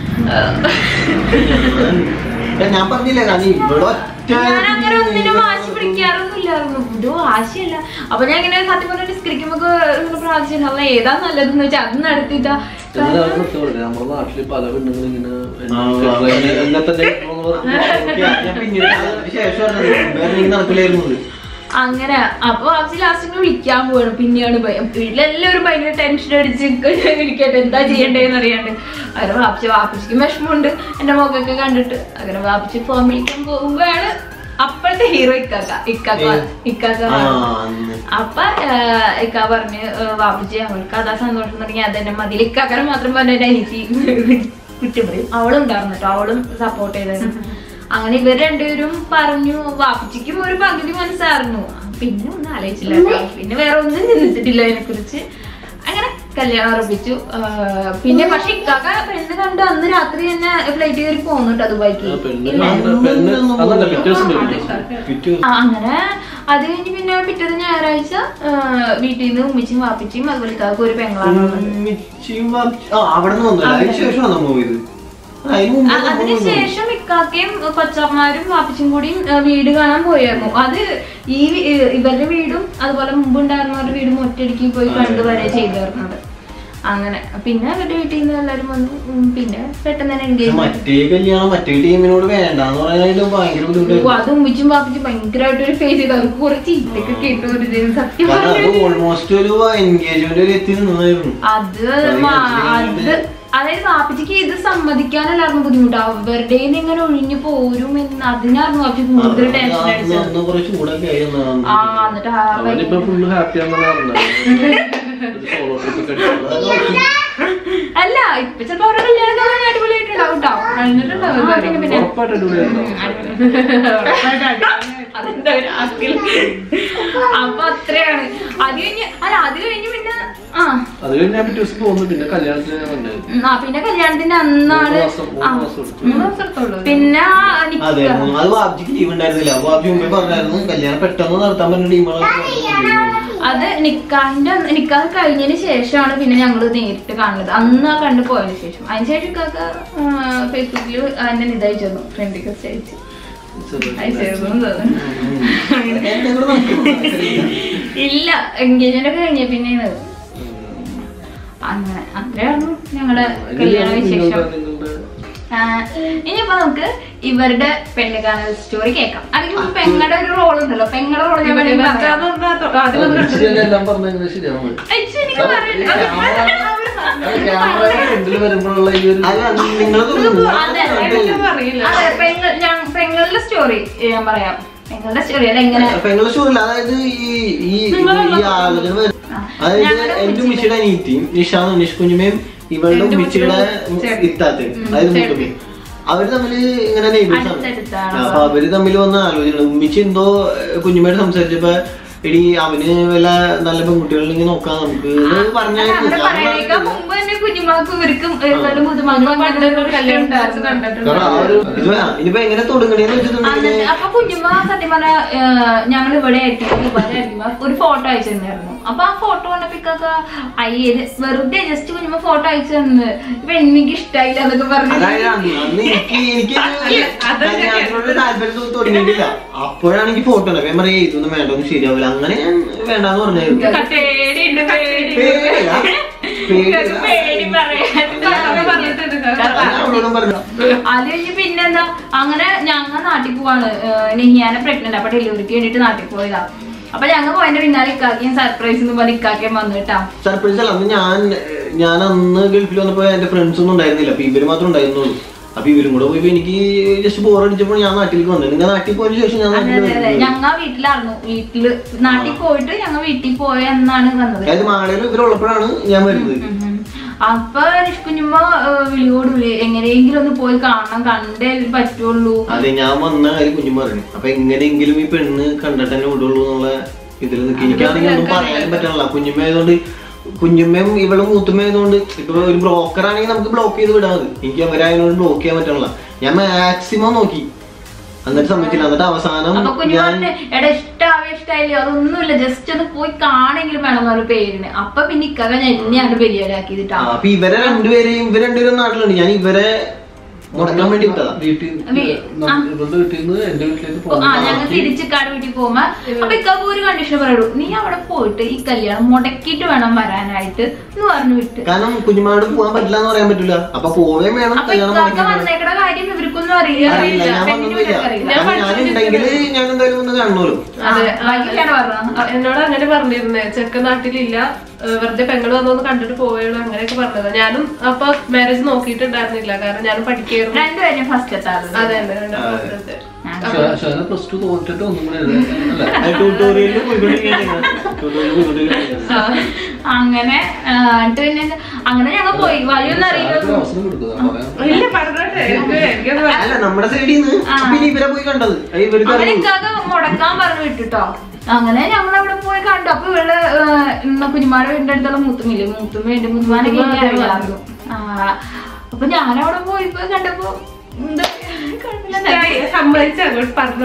ഏ, ഞാൻ പറഞ്ഞില്ലേ കാരണം ഇവിടെ ഒറ്റ ഞാൻ അങ്ങനെ ഒന്നിനും വാശി പിടിക്കാറൊന്നുമില്ലായിരുന്നു ഇത് വാശിയല്ല അപ്പൊ ഞാൻ ഇങ്ങനെ സത്യം പറഞ്ഞ ഡിസ്ക്രിക്കുമ്പോ ഇങ്ങനെ പ്രാർത്ഥിച്ചില്ല അല്ല ഏതാ നല്ലതെന്ന് വെച്ചാൽ അത് നടത്തിയിട്ടാ എന്നാലും അത് സത്യം പറയാം നമ്മുടെ നാട്ടില് പല പെണ്ണുങ്ങളും ഇങ്ങനെ ആ, എന്നെ- എന്നെ തന്നെ ഇഷ്ടമെന്ന് പറഞ്ഞ് ഞാൻ പിന്നീട് അതിന് ശേഷമാണ് വേറെ നീ നടക്കില്ലായിരുന്നു ഇത്. അങ്ങനെ അപ്പൊ വാപ്പച്ചി ലാസ്റ്റ് വിളിക്കാൻ പോവാണ് പിന്നെയാണ് ഭയം വീട്ടിലെല്ലാവരും ഭയങ്കര ടെൻഷൻ അടിച്ച് ഇരിക്കട്ടെ എന്താ ചെയ്യണ്ടേന്ന് അറിയാണ്ട് അങ്ങനെ വാപ്പച്ചി വാപ്പച്ചിക്ക് വിഷമമുണ്ട് എന്റെ മുഖമൊക്കെ കണ്ടിട്ട് അങ്ങനെ വാപ്പച്ചി ഫോൺ വിളിക്കാൻ പോകുമ്പോഴാണ് അപ്പോഴത്തെ ഹീറോ ഇക്കാക്ക ഇക്കാക്ക ഇക്കാക്ക ആ, അന്ന്. അപ്പൊ ഏഹ്, ഇക്ക പറഞ്ഞ് ഏഹ്, വാപ്പച്ചി അവൾക്ക് അതാ സന്തോഷം തുടങ്ങി അതെന്നെ മതി ഇക്കാക്കനെ മാത്രം പറഞ്ഞ എന്റെ അനിയത്തി കുറ്റം പറയും അവളും ഉണ്ടായിരുന്നു കേട്ടോ അവളും സപ്പോർട്ട് ചെയ്തായിരുന്നു അങ്ങനെ ഇവർ രണ്ടുപേരും പറഞ്ഞു വാപ്പച്ചിക്കും ഒരു പകുതി മനസ്സായിരുന്നു പിന്നെ ഒന്നും ആലോചിച്ചില്ല കേട്ടോ. പിന്നെ വേറെ ഒന്നും ചിന്തിച്ചിട്ടില്ല അതിനെ കുറിച്ച് അങ്ങനെ കല്യാണം ഉറപ്പിച്ചു ആഹ്, പിന്നെ പക്ഷെ ഇക്കാക്ക പെണ്ണ് കണ്ട് അന്ന് രാത്രി തന്നെ ഫ്ലൈറ്റ് കയറി പോന്നു കേട്ടോ ദുബായിക്ക് ആ പെണ്ണ് ഇല്ല. കാണുന്ന- പെണ്ണ് അതല്ല പിറ്റേ ദിവസം വരും, പിറ്റേ ദിവസം. പിറ്റേ ദിവസം. ആ, അങ്ങനെ അത് കഴിഞ്ഞ് പിന്നെ പിറ്റേന്ന് ഞായറാഴ്ച ആ, വീട്ടിൽ നിന്ന് ഉമ്മിച്ചും വാപ്പിച്ചും അതുപോലെ ഇക്കാക്ക് ഒരു പെങ്ങളാണ് വന്നത്. ഉമ്മിച്ചിയും വാപ്പച്ചി- ആ, അവിടെ നിന്ന് വന്നില്ല അതിന് ശേഷമാണ് നമ്മൾ പോയത് അതിന് മുമ്പ് ആ, നമ്മൾ പോയത്. അതിനുശേഷം ഇക്കാക്കയും കൊച്ചമ്മമാരും വാപ്പിച്ചും കൂടിയും ആ, വീട് കാണാൻ പോയായിരുന്നു അത് ഈ വി- ഏ, ഇവരുടെ വീടും അതുപോലെ മുമ്പ് ഉണ്ടായിരുന്നവരുടെ വീടും ഒറ്റയടിക്ക് പോയി കണ്ടുവരെ ചെയ്തായിരുന്നത് അങ്ങനെ പിന്നെ അവരുടെ വീട്ടിൽ നിന്ന് എല്ലാവരും വന്നു ഉം, പിന്നെ പെട്ടെന്ന് തന്നെ പക്ഷെ എൻഗേജ് മറ്റേ കല്യാണം മറ്റേ ടീമിനോട് വേണ്ടാന്ന് പറയാനായിട്ട് ഭയങ്കര ബുദ്ധിമുട്ടായിരുന്നു അത് ഉമ്മിച്ചും വാപ്പിച്ചും ഭയങ്കരമായിട്ട് ഒരു ഫേസ് ചെയ്ത് അവർക്ക് കുറച്ച് ചീത്തൊക്കെ കേട്ടു ഒരു ദിവസം സത്യം കാരണം അത് പറഞ്ഞാൽ ഓൾമോസ്റ്റ് ഒരു എൻഗേജ്മെന്റ് വരെ എത്തി നിന്നായിരുന്നു അത് മാ- അത് അതായത് വാപ്പിച്ചിക്ക് ഇത് സമ്മതിക്കാനല്ലായിരുന്നു ബുദ്ധിമുട്ട് അവരുടെ ഇങ്ങനെ ഒഴിഞ്ഞു പോരും എന്ന് അതിനായിരുന്നു വാപ്പി കൂടുതൽ ടെൻഷൻ അടിച്ചത് അന്ന് കുറെ ചൂടൊക്കെ ആയി അന്ന്. ആ എന്നിട്ട് ആ അവനിപ്പോ ഫുള്ള് ഹാപ്പി ആണെന്നാണ് പറഞ്ഞത് ഒരു സോളോ ട്രിപ്പ് ഒക്കെ അടിച്ചു അല്ല ഇപ്പൊ ചിലപ്പോ അവരുടെ കല്യാണം കാണാൻ അടിപൊളിയായിട്ടുണ്ടാവും കേട്ടോ കഴിഞ്ഞിട്ടുണ്ടാവും പിന്നെ പിന്നെ ഉറപ്പായിട്ട് അടിപൊളിയായിരുന്നു അതിന്റെ ഒരു ആക്കിൽ അപ്പൊ അത്രയാണ് അത് കഴിഞ്ഞ് അല്ല അത് കഴിഞ്ഞ് പിന്നെ ആ അത് കഴിഞ്ഞ് ഞാൻ പിറ്റേ ദിവസം പോകുന്നു പിന്നെ കല്യാണത്തിന് ഞാൻ വന്നത് ഉം, ആ പിന്നെ കല്യാണത്തിന്റെ അന്നാണ് മൂന്ന് മാസം ആ, മൂന്ന് മാസം എടുത്തു മൂന്ന് ദിവസം എടുത്തുള്ളൂ. പിന്നെ ആ നിക്ക- അതെ അത് വാബ്ജിക്ക് ലീവ് ഉണ്ടായിരുന്നില്ല വാബ്ജി മുമ്പേ പറഞ്ഞായിരുന്നു കല്യാണം പെട്ടെന്ന് നടത്താൻ പറഞ്ഞ ടീമുകളെ അത് നിക്കാഹിന്റെ അന്ന് നിക്കാഹ് കഴിഞ്ഞതിന് ശേഷമാണ് പിന്നെ ഞങ്ങൾ നേരിട്ട് കാണുന്നത് അന്ന് ആ കണ്ടു പോയതിന് ശേഷം അതിന് ശേഷം ഇക്കാക്ക ഫേസ്ബുക്കിൽ എന്നെ ഇതയച്ചു തന്നു ഫ്രണ്ട് റിക്വസ്റ്റ് അയച്ചു അയച്ചിരുന്നു എന്ന് തോന്നുന്നു. ഇല്ല എൻഗേജ്മെന്റ് ഒക്കെ കഴിഞ്ഞ പിന്നെ അങ്ങനെ അത്രയായിരുന്നു ഞങ്ങളുടെ കല്യാണ വിശേഷം ആ, ഇനിയിപ്പോ നമുക്ക് ഇവരുടെ പെണ്ണ് കാണൽ സ്റ്റോറി കേൾക്കാം അതിന് മുമ്പ് പെങ്ങളുടെ ഒരു റോൾ ഉണ്ടല്ലോ പെങ്ങളുടെ റോൾ ഞാൻ വേണമെങ്കിൽ പറയാം. എല്ലാം പറഞ്ഞ ശരിയാവും അയ്യോ, എനിക്ക് പറയണ്ട. ക്യാമറ ഫ്രണ്ടിൽ വരുമ്പോഴുള്ള ഈ ഒരു അല്ല നിങ്ങളത് അതെ, അതെ, പെങ്ങൾ- ഞാൻ പെങ്ങളുടെ സ്റ്റോറി ഞാൻ പറയാം പെങ്ങളുടെ സ്റ്റോറി അല്ല എങ്ങനെ പെങ്ങളുടെ സ്റ്റോറില്ല അതായത് ഈ ഈ ഈ ആലോചന വര- അതായത് ഞങ്ങളുടെ എന്റെ ഉമ്മച്ചിയുടെ അനിയത്തിയും നിഷാന്ന് നിഷ് കുഞ്ഞുമേയും ഇവളുടെ ഉമ്മച്ചിയുടെ ഇത്താത്തയും അതായത് മുത്തമ്മയും അവര് തമ്മില് ഇങ്ങനെ നെയ്ബേഴ്സ് ആണ് അടുത്തടുത്താണ്. അപ്പൊ അവര് തമ്മിൽ വന്ന ആലോചന ഉമ്മിച്ച് എന്തോ കുഞ്ഞുമ്മയോട് സംസാരിച്ചപ്പോ എടി അവന് വല്ല നല്ല പെൺകുട്ടികളിലെങ്കിൽ നോക്കാം നമുക്ക് എന്ന് പറഞ്ഞായിരുന്നു. അങ്ങനെ ഞാൻ പറയണേക്കാൾ പറഞ്ഞത്. മുമ്പ് തന്നെ കുഞ്ഞുമാക്കും ഇവർക്കും ഇവരുടെ മുതുമാക്കും പണ്ടൊരു കല്യാണം ഡാൻസ് കണ്ടിട്ടുണ്ട് കാരണം ആ ഒരു ഇത് വേണം. ഇനിയിപ്പോ എങ്ങനെ തുടങ്ങണേന്ന് വെച്ചിട്ടുണ്ടെങ്കിൽ എന്നിട്ട് അപ്പൊ കുഞ്ഞുമ്മ സത്യം പറഞ്ഞ ഞങ്ങൾ ഇവിടെ ആയിരിക്കും ദുബായിലായിരിക്കും ഒരു ഫോട്ടോ അയച്ചിട്ടുണ്ടായിരുന്നു അപ്പൊ ആ ഫോട്ടോ കണ്ടപ്പോഴൊക്കെ അയ്യേ ഇത് വെറുതെ ജസ്റ്റ് കുഞ്ഞുമ്മ ഫോട്ടോ അയച്ചു തന്നത് ഇപ്പൊ എനിക്ക് ഇഷ്ടായില്ല എന്നൊക്കെ പറഞ്ഞു അതായത് അന്ന് അന്ന് എനിക്ക് എനിക്ക് കല്യാണത്തിനോട് താല്പര്യം തോന്നി തുടങ്ങിയിട്ടില്ല അപ്പോഴാണ് എനിക്ക് ഫോട്ടോ ഞാൻ പറയാ ഇതൊന്നും വേണ്ട ഒന്നും ശരിയാവില്ല അങ്ങനെ ഞാൻ വേണ്ടാന്ന് പറഞ്ഞായിരുന്നു പേടിയുണ്ട് പേടി പേടിയില്ല പേടിയില്ല പേടി പറയാൻ പറഞ്ഞിട്ടുണ്ട് ഞാൻ അവളോടും പറഞ്ഞു അത് കഴിഞ്ഞ് പിന്നെന്താ അങ്ങനെ ഞങ്ങൾ നാട്ടിൽ പോവാണ് നെഹിയാനെ പ്രഗ്നന്റ് അപ്പൊ ഡെലിവറിക്ക് വേണ്ടിട്ട് നാട്ടിൽ പോയതാ അപ്പൊ ഞങ്ങൾ പോയതിന്റെ പിന്നാലെ ഇക്കാക്കിയും സർപ്രൈസ് എന്ന് പറഞ്ഞ് ഇക്കാക്കിയും വന്നു കേട്ടാ സർപ്രൈസ് അല്ല അന്ന് ഞാൻ ഞാൻ അന്ന് ഗൾഫിൽ വന്നപ്പോ എന്റെ ഫ്രണ്ട്സ് ഒന്നും ഉണ്ടായിരുന്നില്ല അപ്പൊ ഇവര് മാത്രം ഉണ്ടായിരുന്നുള്ളൂ അപ്പൊ ഇവരും കൂടെ പോയപ്പോ എനിക്ക് ജസ്റ്റ് ബോർ അടിച്ചപ്പോൾ ഞാൻ നാട്ടിലേക്ക് വന്നത് നിങ്ങൾ നാട്ടിൽ പോയതിനു ശേഷം ഞാൻ അതെ നാട്ടിൽ അതെ അതെ വരുന്നത്. ഞങ്ങ വീട്ടിലായിരുന്നു വീട്ടില് നാട്ടിൽ പോയിട്ട് ഞങ്ങൾ വീട്ടിൽ പോയ എന്നാണ് വന്നത് അതായത് മാളയിൽ ഇവരുള്ളപ്പോഴാണ് ഞാൻ വരുന്നത് ഉം ഉം. അപ്പൊ നിഷ്കുഞ്ഞുമ്മ വിളിയോട് വിളി എങ്ങനെയെങ്കിലും ഒന്ന് പോയി കാണണം കണ്ടേ പറ്റുള്ളൂ അതെ ഞാൻ വന്ന കാര്യം കുഞ്ഞു പറഞ്ഞു അപ്പൊ എങ്ങനെയെങ്കിലും ഈ പെണ്ണ് കണ്ടിട്ട് തന്നെ വിടുള്ളൂ എന്നുള്ള ഇതിൽ നിൽക്കി എനിക്കാണെങ്കിൽ ഒന്നും പറയാനും പറ്റണില്ല കുഞ്ഞുമ്മ ആയതുകൊണ്ട് കുഞ്ഞുമ്മയും ഇവളും മൂത്തുമ്മയായതുകൊണ്ട് ഇപ്പൊ ഒരു ബ്രോക്കർ ആണെങ്കിൽ നമുക്ക് ബ്ലോക്ക് ചെയ്ത് വിടാം മതി എനിക്ക് അവരായതുകൊണ്ട് ബ്ലോക്ക് ചെയ്യാൻ പറ്റണില്ല ഞാൻ മാക്സിമം നോക്കി എന്നിട്ട് സമ്മതിച്ചില്ല എന്നിട്ട് അവസാനം അപ്പൊ കുഞ്ഞു ഞാൻ പറഞ്ഞ് എടാ ഇഷ്ടാവേ ഇഷ്ടായില്ലേ അതൊന്നുമില്ല ജസ്റ്റ് ഒന്ന് പോയി കാണെങ്കിലും വേണം എന്നൊരു പേരിന് അപ്പൊ പിന്നെ ഇക്കാക ഞാൻ എന്നെയാണ് പരിപാടിയാക്കിയിട്ടാ ആ, അപ്പൊ ഇവരെ രണ്ടുപേരെയും ഇവര് രണ്ടുപേരും നാട്ടിലുണ്ട് ഞാൻ ഇവരെ മുടക്കാൻ വേണ്ടി വിട്ടതാ വീട്ടിൽ വീ- ആ. ഇവരുടെ വീട്ടിൽ നിന്ന് എന്റെ വീട്ടിലേക്ക് ആ പോകുന്ന ഞങ്ങൾ തിരിച്ച് കാട് വീട്ടിൽ പോകുമ്പോ അപ്പൊ ഇക്കാക്ക് ഒരു കണ്ടീഷൻ പറയുള്ളൂ നീ അവിടെ പോയിട്ട് ഈ കല്യാണം മുടക്കിയിട്ട് വേണം വരാനായിട്ട് എന്ന് പറഞ്ഞു വിട്ട് കാരണം കുഞ്ഞുമാട് പോകാൻ പറ്റില്ല എന്ന് പറയാൻ പറ്റില്ല അപ്പൊ പോവുകയും വേണം അപ്പൊ കല്യാണം ഇക്കാക്ക മുടക്കി വന്നേക്കണ കാര്യം ഇവർക്കൊന്നും അറിയില്ല അറിയില്ല ഞാൻ പെണ്ണിന് വന്നില്ല വീട്ടുകാർക്ക് അറിയില്ല അപ്പൊ ഞാൻ ഉണ്ടെങ്കിൽ ഞാൻ എന്തായാലും ഒന്ന് കാണണമല്ലോ അതെ വൈകിട്ടാണ് പറഞ്ഞത് എന്നോട് അങ്ങനെ പറഞ്ഞിരുന്നേ ചെക്കൻ നാട്ടിലില്ല ഏഹ് വെറുതെ പെങ്ങൾ വന്നൊന്ന് കണ്ടിട്ട് പോവുകയുള്ളൂ അങ്ങനെയൊക്കെ പറഞ്ഞത് ഞാനും അപ്പൊ മാരേജ് നോക്കിയിട്ടുണ്ടായിരുന്നില്ല കാരണം ഞാനും പഠിക്കായിരുന്നു രണ്ടുപേരും ഫസ്റ്റ് എത്താറുണ്ട് അതെ അതെ രണ്ടാം ക്ലാസ്സിലത്തെ. ഷാന പ്ലസ് ടു തോറ്റിട്ട് ഒന്നും കൂടെ എഴുതാൻ അല്ലേ ട്യൂട്ടോറിയലിൽ പോയിക്കൊണ്ടിരിക്കുകയാണ് ട്യൂട്ടോറിയലിൽ പോയിക്കൊണ്ടിരിക്കുകയാണ് അങ്ങനെ ആ, എന്നിട്ട് പിന്നെ അങ്ങനെ ഞങ്ങൾ പോയി വഴിയൊന്നും ഷാനക്ക് അറിയില്ല അവസരം കൊടുക്കുക പറയാൻ ഇല്ല പറഞ്ഞോട്ടെ എനിക്ക് എനിക്കത് പറ- അല്ല നമ്മുടെ സൈഡിൽ നിന്ന് പിന്നെ ഇവരെ പോയി കണ്ടത് അത് ഇവർക്ക് അങ്ങനെ അറിയും ഇക്കാക്ക മുടക്കാൻ പറഞ്ഞു വിട്ടുട്ടോ അങ്ങനെ ഞങ്ങൾ അവിടെ പോയി കണ്ടു അപ്പൊ ഇവിടെ കുഞ്ഞുമാരെ വീടിന്റെ അടുത്തുള്ള മൂത്തുമില്ലേ മൂത്തുമ്മ എന്റെ മുത്തുമാനെ അറിയാമായിരുന്നു ആ അപ്പൊ ഞാനവിടെ പോയി പോയി കണ്ടപ്പോ എന്താ കുഴപ്പമില്ല, ഇഷ്ടായി, സമ്മതിച്ച് അങ്ങോട്ട് പറഞ്ഞു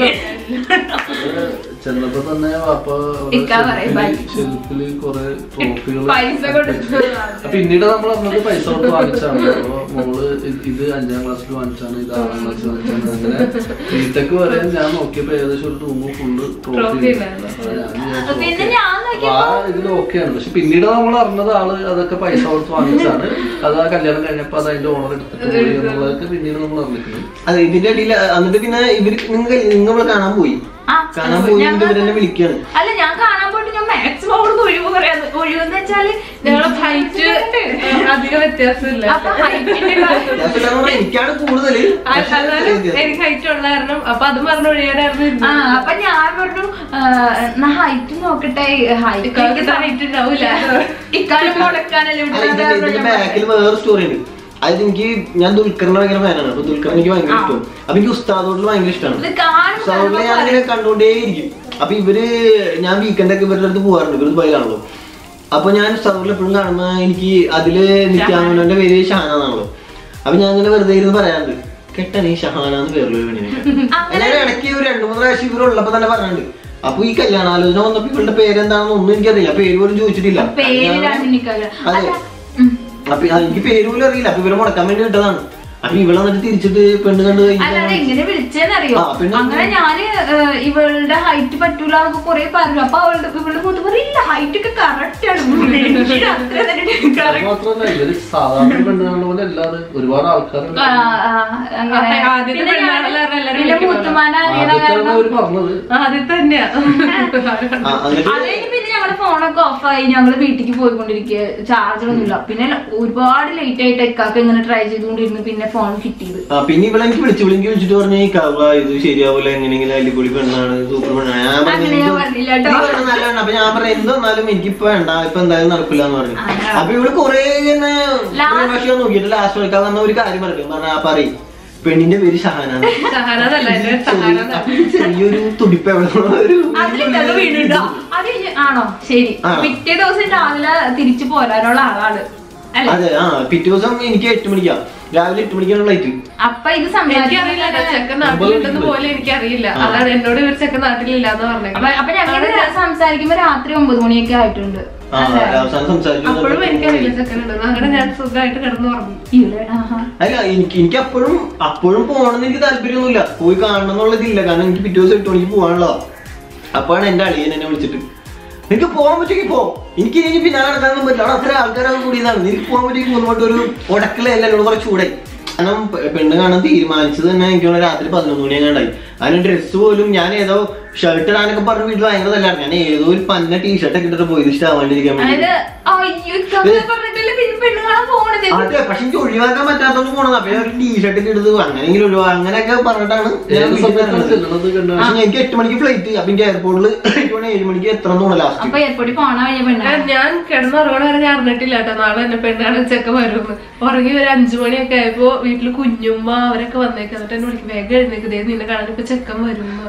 ചെന്നപ്പോ തന്നെ വാപ്പ ഇക്കാ പറയും, ബൈ. ഷെൽഫില് കുറെ ട്രോഫികൾ പൈസ കൊടുത്തു പിന്നീട് നമ്മൾ പറഞ്ഞത് പൈസ കൊടുത്ത് വാങ്ങിച്ചാണ് അപ്പൊ മോള് ഇത് ഇത് അഞ്ചാം ക്ലാസ്സിൽ വാങ്ങിച്ചാണ് ഇത് ആറാം ക്ലാസ്സിൽ വാങ്ങിച്ചാണ് അങ്ങനെ ബിടെക് വരെ ഞാൻ നോക്കിയപ്പോ ഏകദേശം ഒരു റൂം ഫുള്ള് Trophy ട്രോഫി ഉണ്ടായിരുന്നു. പിന്നെ ഞാൻ നോക്കിയപ്പോ ആ ഇതിൽ ഓക്കെയാണ് പക്ഷെ പിന്നീട് നമ്മൾ അറിഞ്ഞത് ആള് അതൊക്കെ പൈസ കൊടുത്ത് വാങ്ങിച്ചാണ് അത് ആ കല്യാണം കഴിഞ്ഞപ്പോ അത് അതിന്റെ ഓണർ എടുത്തിട്ട് പോയി എന്നുള്ളതൊക്കെ പിന്നീട് നമ്മൾ അറിഞ്ഞിട്ടുണ്ട് അതെ ഇതിന്റെ ഇടയിൽ എന്നിട്ട് പിന്നെ ഇവര് നിങ്ങൾ നിങ്ങൾ കാണാൻ പോയി ആ കാണാൻ പോയി ഇവരെന്നെ വിളിക്കാണ് അല്ല ഞാൻ കാണാൻ പോയിട്ട് ഞാൻ മാക്സിമം അവിടുന്ന് ഒഴിവ് പറയാന്ന് ഒഴിവെന്ന് വെച്ചാല് ഞങ്ങളെ ഹൈറ്റ് അധികം വ്യത്യാസമില്ല അപ്പൊ ഹൈറ്റിന്റെ കാര്യം അപ്പൊ എനിക്കാണ് കൂടുതൽ അതായത് എനിക്ക് ഹൈറ്റ് ഉള്ള കാരണം അപ്പൊ അത് പറഞ്ഞു ഒഴിയാനായിരുന്നു ആ അപ്പൊ ഞാൻ പറഞ്ഞു എന്നാ ഹൈറ്റ് നോക്കട്ടെ ഹൈറ്റ് ഇക്കാലത്ത് ഹൈറ്റ് ഉണ്ടാവില്ല ഇക്കാലം മുടക്കാനല്ലേ അല്ല, ഇതിന്റെ വിടുന്നത് ഇതിന്റെ ബാക്കിൽ വേറെ സ്റ്റോറി ഉണ്ട് അതായത് എനിക്ക് ഞാൻ ദുൽഖറിന്റെ ഭയങ്കര ഫാനാണ് അപ്പൊ ദുൽഖർ എനിക്ക് ഭയങ്കര ഇഷ്ടം അപ്പൊ എനിക്ക് ഉസ്താദോട്ടിൽ ഭയങ്കര ഇഷ്ടമാണ് ഇത് കാണുമ്പോ ഉസ്താദോട്ടിൽ ഞാൻ ഇങ്ങനെ കണ്ടോണ്ടേയിരിക്കും അപ്പൊ ഇവര് ഞാൻ വീക്കെൻഡ് ഒക്കെ ഇവരുടെ അടുത്ത് പോകാറുണ്ട് ഇവര് ദുബായിലാണല്ലോ അപ്പൊ ഞാൻ ഉസ്താദോട്ടിൽ എപ്പോഴും കാണുമ്പോ എനിക്ക് അതില് നിത്യാനന്ദന്റെ പേര് ഷഹാന എന്നാണല്ലോ അപ്പൊ ഞാൻ ഇങ്ങനെ വെറുതെ ഇരുന്ന് പറയാറുണ്ട് കെട്ടനീ ഷഹാന എന്ന് പേരുള്ള ഒരു പെണ്ണിനെ എല്ലാവരും ഇടയ്ക്ക് ഒരു രണ്ടു മൂന്ന് പ്രാവശ്യം ഇവരുള്ളപ്പോ തന്നെ പറഞ്ഞിട്ടുണ്ട് അപ്പൊ ഈ കല്യാണാലോചന വന്നപ്പോ ഇവളുടെ പേരെന്താണെന്ന് ഒന്നും എനിക്കറിയില്ല പേര് പോലും ചോദിച്ചിട്ടില്ല പേരിലാണ് എനിക്കത് അതെ. അല്ല ഉം. അപ്പൊ അത് എനിക്ക് പേര് പോലും അറിയില്ല അപ്പൊ ഇവരെ മുടക്കാൻ വേണ്ടി വിട്ടതാണ് അപ്പൊ ഇവിടെ വന്നിട്ട് തിരിച്ചിട്ട് പെണ്ണ് കണ്ട് അല്ലാതെ കഴിഞ്ഞാൽ എങ്ങനെ വിളിച്ചെന്നറിയോ ആ, പിന്നെ- അങ്ങനെ ഞാന് ഏഹ്, ഇവളുടെ ഹൈറ്റ് പറ്റൂല എന്നൊക്കെ കൊറേ പറഞ്ഞു അപ്പൊ അവളുടെ ഇവളുടെ മുത്ത് പറയും ഇല്ല ഹൈറ്റ് ഒക്കെ കറക്റ്റ് ആണ് പിന്നീട് അത്ര തന്നെ അത് correct. മാത്രമല്ല ഇവര് സാധാരണ പെണ്ണുകളുടെ പോലെ അല്ലാതെ ഒരുപാട് ആൾക്കാരുണ്ട് ആ, ആ, അങ്ങനെ. ആ, ആദ്യത്തെ പിന്നെ ഞാൻ- പെണ്ണാണെന്ന് എല്ലാവരും പിന്നെ വിളിക്കുന്നത്. മൂത്തുമാനെ അറിയണ ആദ്യത്തെയാണ് കാരണം അവര് പറഞ്ഞത് ആദ്യം തന്നെയാ ആ, എന്നിട്ട് അത് കഴിഞ്ഞ് പിന്നെ ഞങ്ങളുടെ ഫോണൊക്കെ ഓഫായി ഞങ്ങള് വീട്ടിലേക്ക് പോയിക്കൊണ്ടിരിക്കുക ചാർജർ ഒന്നുമില്ല പിന്നെ ഒരുപാട് ലേറ്റ് ആയിട്ട് എക്കാക്ക് ഇങ്ങനെ ട്രൈ ചെയ്തുകൊണ്ടിരുന്നു പിന്നെ ഫോൺ കിട്ടിയത് ആ പിന്നെ ഇവിടെ എനിക്ക് വിളിച്ചു വിളിക്ക് വിളിച്ചിട്ട് പറഞ്ഞു ഈ കവ ഇത് ശരിയാവൂല എങ്ങനെയെങ്കിലും അല്ലിപ്പൊളി പെണ്ണാണ് സൂപ്പർ പെണ്ണാണ് ഞാൻ പറഞ്ഞു അങ്ങനെ ഞാൻ "ഇത് പറഞ്ഞില്ല നീ കേട്ടോ." പറഞ്ഞത് നല്ലതാണ് അപ്പൊ ഞാൻ പറഞ്ഞു എന്തെന്നാലും എനിക്കിപ്പോ വേണ്ട ഇപ്പൊ എന്തായാലും നടക്കില്ല എന്ന് പറഞ്ഞു ആ. അപ്പൊ ഇവിടെ കൊറേ ഇങ്ങനെ Last- പക്ഷേ നോക്കിയിട്ട് ലാസ്റ്റ് എടുക്കാൻ വന്ന ഒരു കാര്യം പറഞ്ഞു പറഞ്ഞ ആ പറയും പെണ്ണിന്റെ പേര് ഷഹാനാണ് സഹാനതല്ല എന്റെ പേര് സഹാനത അപ്പൊ ഈ ചെറിയൊരു തുടിപ്പ് എവിടെ നിന്നോ ഒരു അതിലിട്ടത് വീടുണ്ടോ അത് കഴിഞ്ഞ് ആണോ ശരി ആണോ? പിറ്റേ ദിവസം രാവിലെ തിരിച്ചു പോരാനുള്ള ആളാണ് അല്ലെ അതെ ആ പിറ്റേ ദിവസം എനിക്ക് എട്ട് മണിക്കാ രാവിലെ എട്ട് മണിക്കാണ് ഫ്ലൈറ്റ് അപ്പൊ ഇത് എനിക്കറിയില്ല സംസാരിക്കാൻ ചെക്കൻ നാട്ടിലുണ്ടെന്ന് പോലും എനിക്കറിയില്ല ആ. അതാണ് എന്നോട് ഇവർ ചെക്കൻ നാട്ടിലില്ലാന്ന് പറഞ്ഞത് അപ്പൊ അപ്പൊ ഞങ്ങള് സംസാരിക്കുമ്പോ രാത്രി ഒമ്പത് മണിയൊക്കെ ആയിട്ടുണ്ട് ആ അവസാനം സംസാരിച്ചു അപ്പോഴും എനിക്കറിയില്ല ചെക്കൻ ഉണ്ടെന്ന് അങ്ങനെ ഞാൻ സുഖമായിട്ട് കിടന്നു ഉറങ്ങി ഇവിടെ ആഹാ. അല്ല എനിക്ക് എനിക്ക് അപ്പോഴും അപ്പോഴും പോകണമെന്ന് എനിക്ക് താല്പര്യമൊന്നുമില്ല പോയി കാണണം എന്നുള്ളതില്ല കാരണം എനിക്ക് പിറ്റേ ദിവസം എട്ട് മണിക്ക് പോകാനുള്ളതാ അപ്പോഴാണ് എന്റെ അളിയൻ എന്നെ വിളിച്ചിട്ട് നിനക്ക് പോകാൻ പറ്റുമെങ്കിൽ പോ എനിക്ക് ഇനി പിന്നാലെ നടക്കാനൊന്നും പറ്റില്ല അവിടെ അത്ര ആൾക്കാരൊക്കെ കൂടിയതാണ് നിനക്ക് പോകാൻ പറ്റുമെങ്കിൽ മുന്നോട്ട് ഒരു ഉടക്കലല്ല എന്നോട് കുറച്ച് ചൂടായി കാരണം പെ- പെണ്ണ് കാണാൻ തീരുമാനിച്ചത് തന്നെ എനിക്ക് തോന്നുന്നു രാത്രി പതിനൊന്ന് മണി എങ്ങാണ്ടായി അതിന് ഡ്രസ്സ് പോലും ഞാൻ ഏതോ ഷർട്ട് ഇടാനൊക്കെ പറഞ്ഞ വീട്ടിൽ ഭയങ്കര തല്ലായിരുന്നു ഞാൻ ഏതോ ഒരു പന്ന ടീഷർട്ട് ഒക്കെ ഇട്ടിട്ട് പോയി ഇഷ്ടമാവാണ്ടിരിക്കാൻ വേണ്ടി അതായത് അയ്യോ ഇക്കാക്ക പറഞ്ഞിട്ടില്ല പിന്നെ പെണ്ണുങ്ങളാ പോണത് അതെ പക്ഷെ എനിക്ക് ഒഴിവാക്കാൻ പറ്റാത്തോണ്ട് പോണത് അപ്പൊ ഞാൻ ടീഷർട്ട് ഒക്കെ എടുത്ത് അങ്ങനെയെങ്കിലും ഒഴിവാ അങ്ങനെയൊക്കെ പറഞ്ഞിട്ടാണ് ഞാൻ ഏത് വീട്ടിൽ സമയത്താണ് വരുന്നത്. ചെല്ലണത് കണ്ടാണ് പക്ഷെ എനിക്ക് എട്ട് മണിക്ക് ഫ്ലൈറ്റ് അപ്പൊ എനിക്ക് എയർപോർട്ടിൽ എനിക്ക് വേണേ ഏഴ് മണിക്ക് എത്ര തോന്നുന്നു ലാസ്റ്റ് അപ്പൊ എയർപോർട്ടിൽ പോണ വഴിയ പെണ്ണ ഞാൻ- ഞാൻ കിടന്നുറങ്ങണ വരെ ഞാൻ അറിഞ്ഞിട്ടില്ല കേട്ടോ നാളെ എന്നെ പെണ്ണാണ് ചെക്കൻ വരുമെന്ന് ഉറങ്ങി ഒരു അഞ്ചു മണിയൊക്കെ ആയപ്പോ വീട്ടില് കുഞ്ഞുമ്മ അവരൊക്കെ വന്നേക്ക് എന്നിട്ട് എന്നെ വിളിക്കും വേഗം എഴുന്നേക്ക് ദേ നിന്നെ കാണാൻ ഇപ്പൊ ചെക്കൻ വരുമ്പോ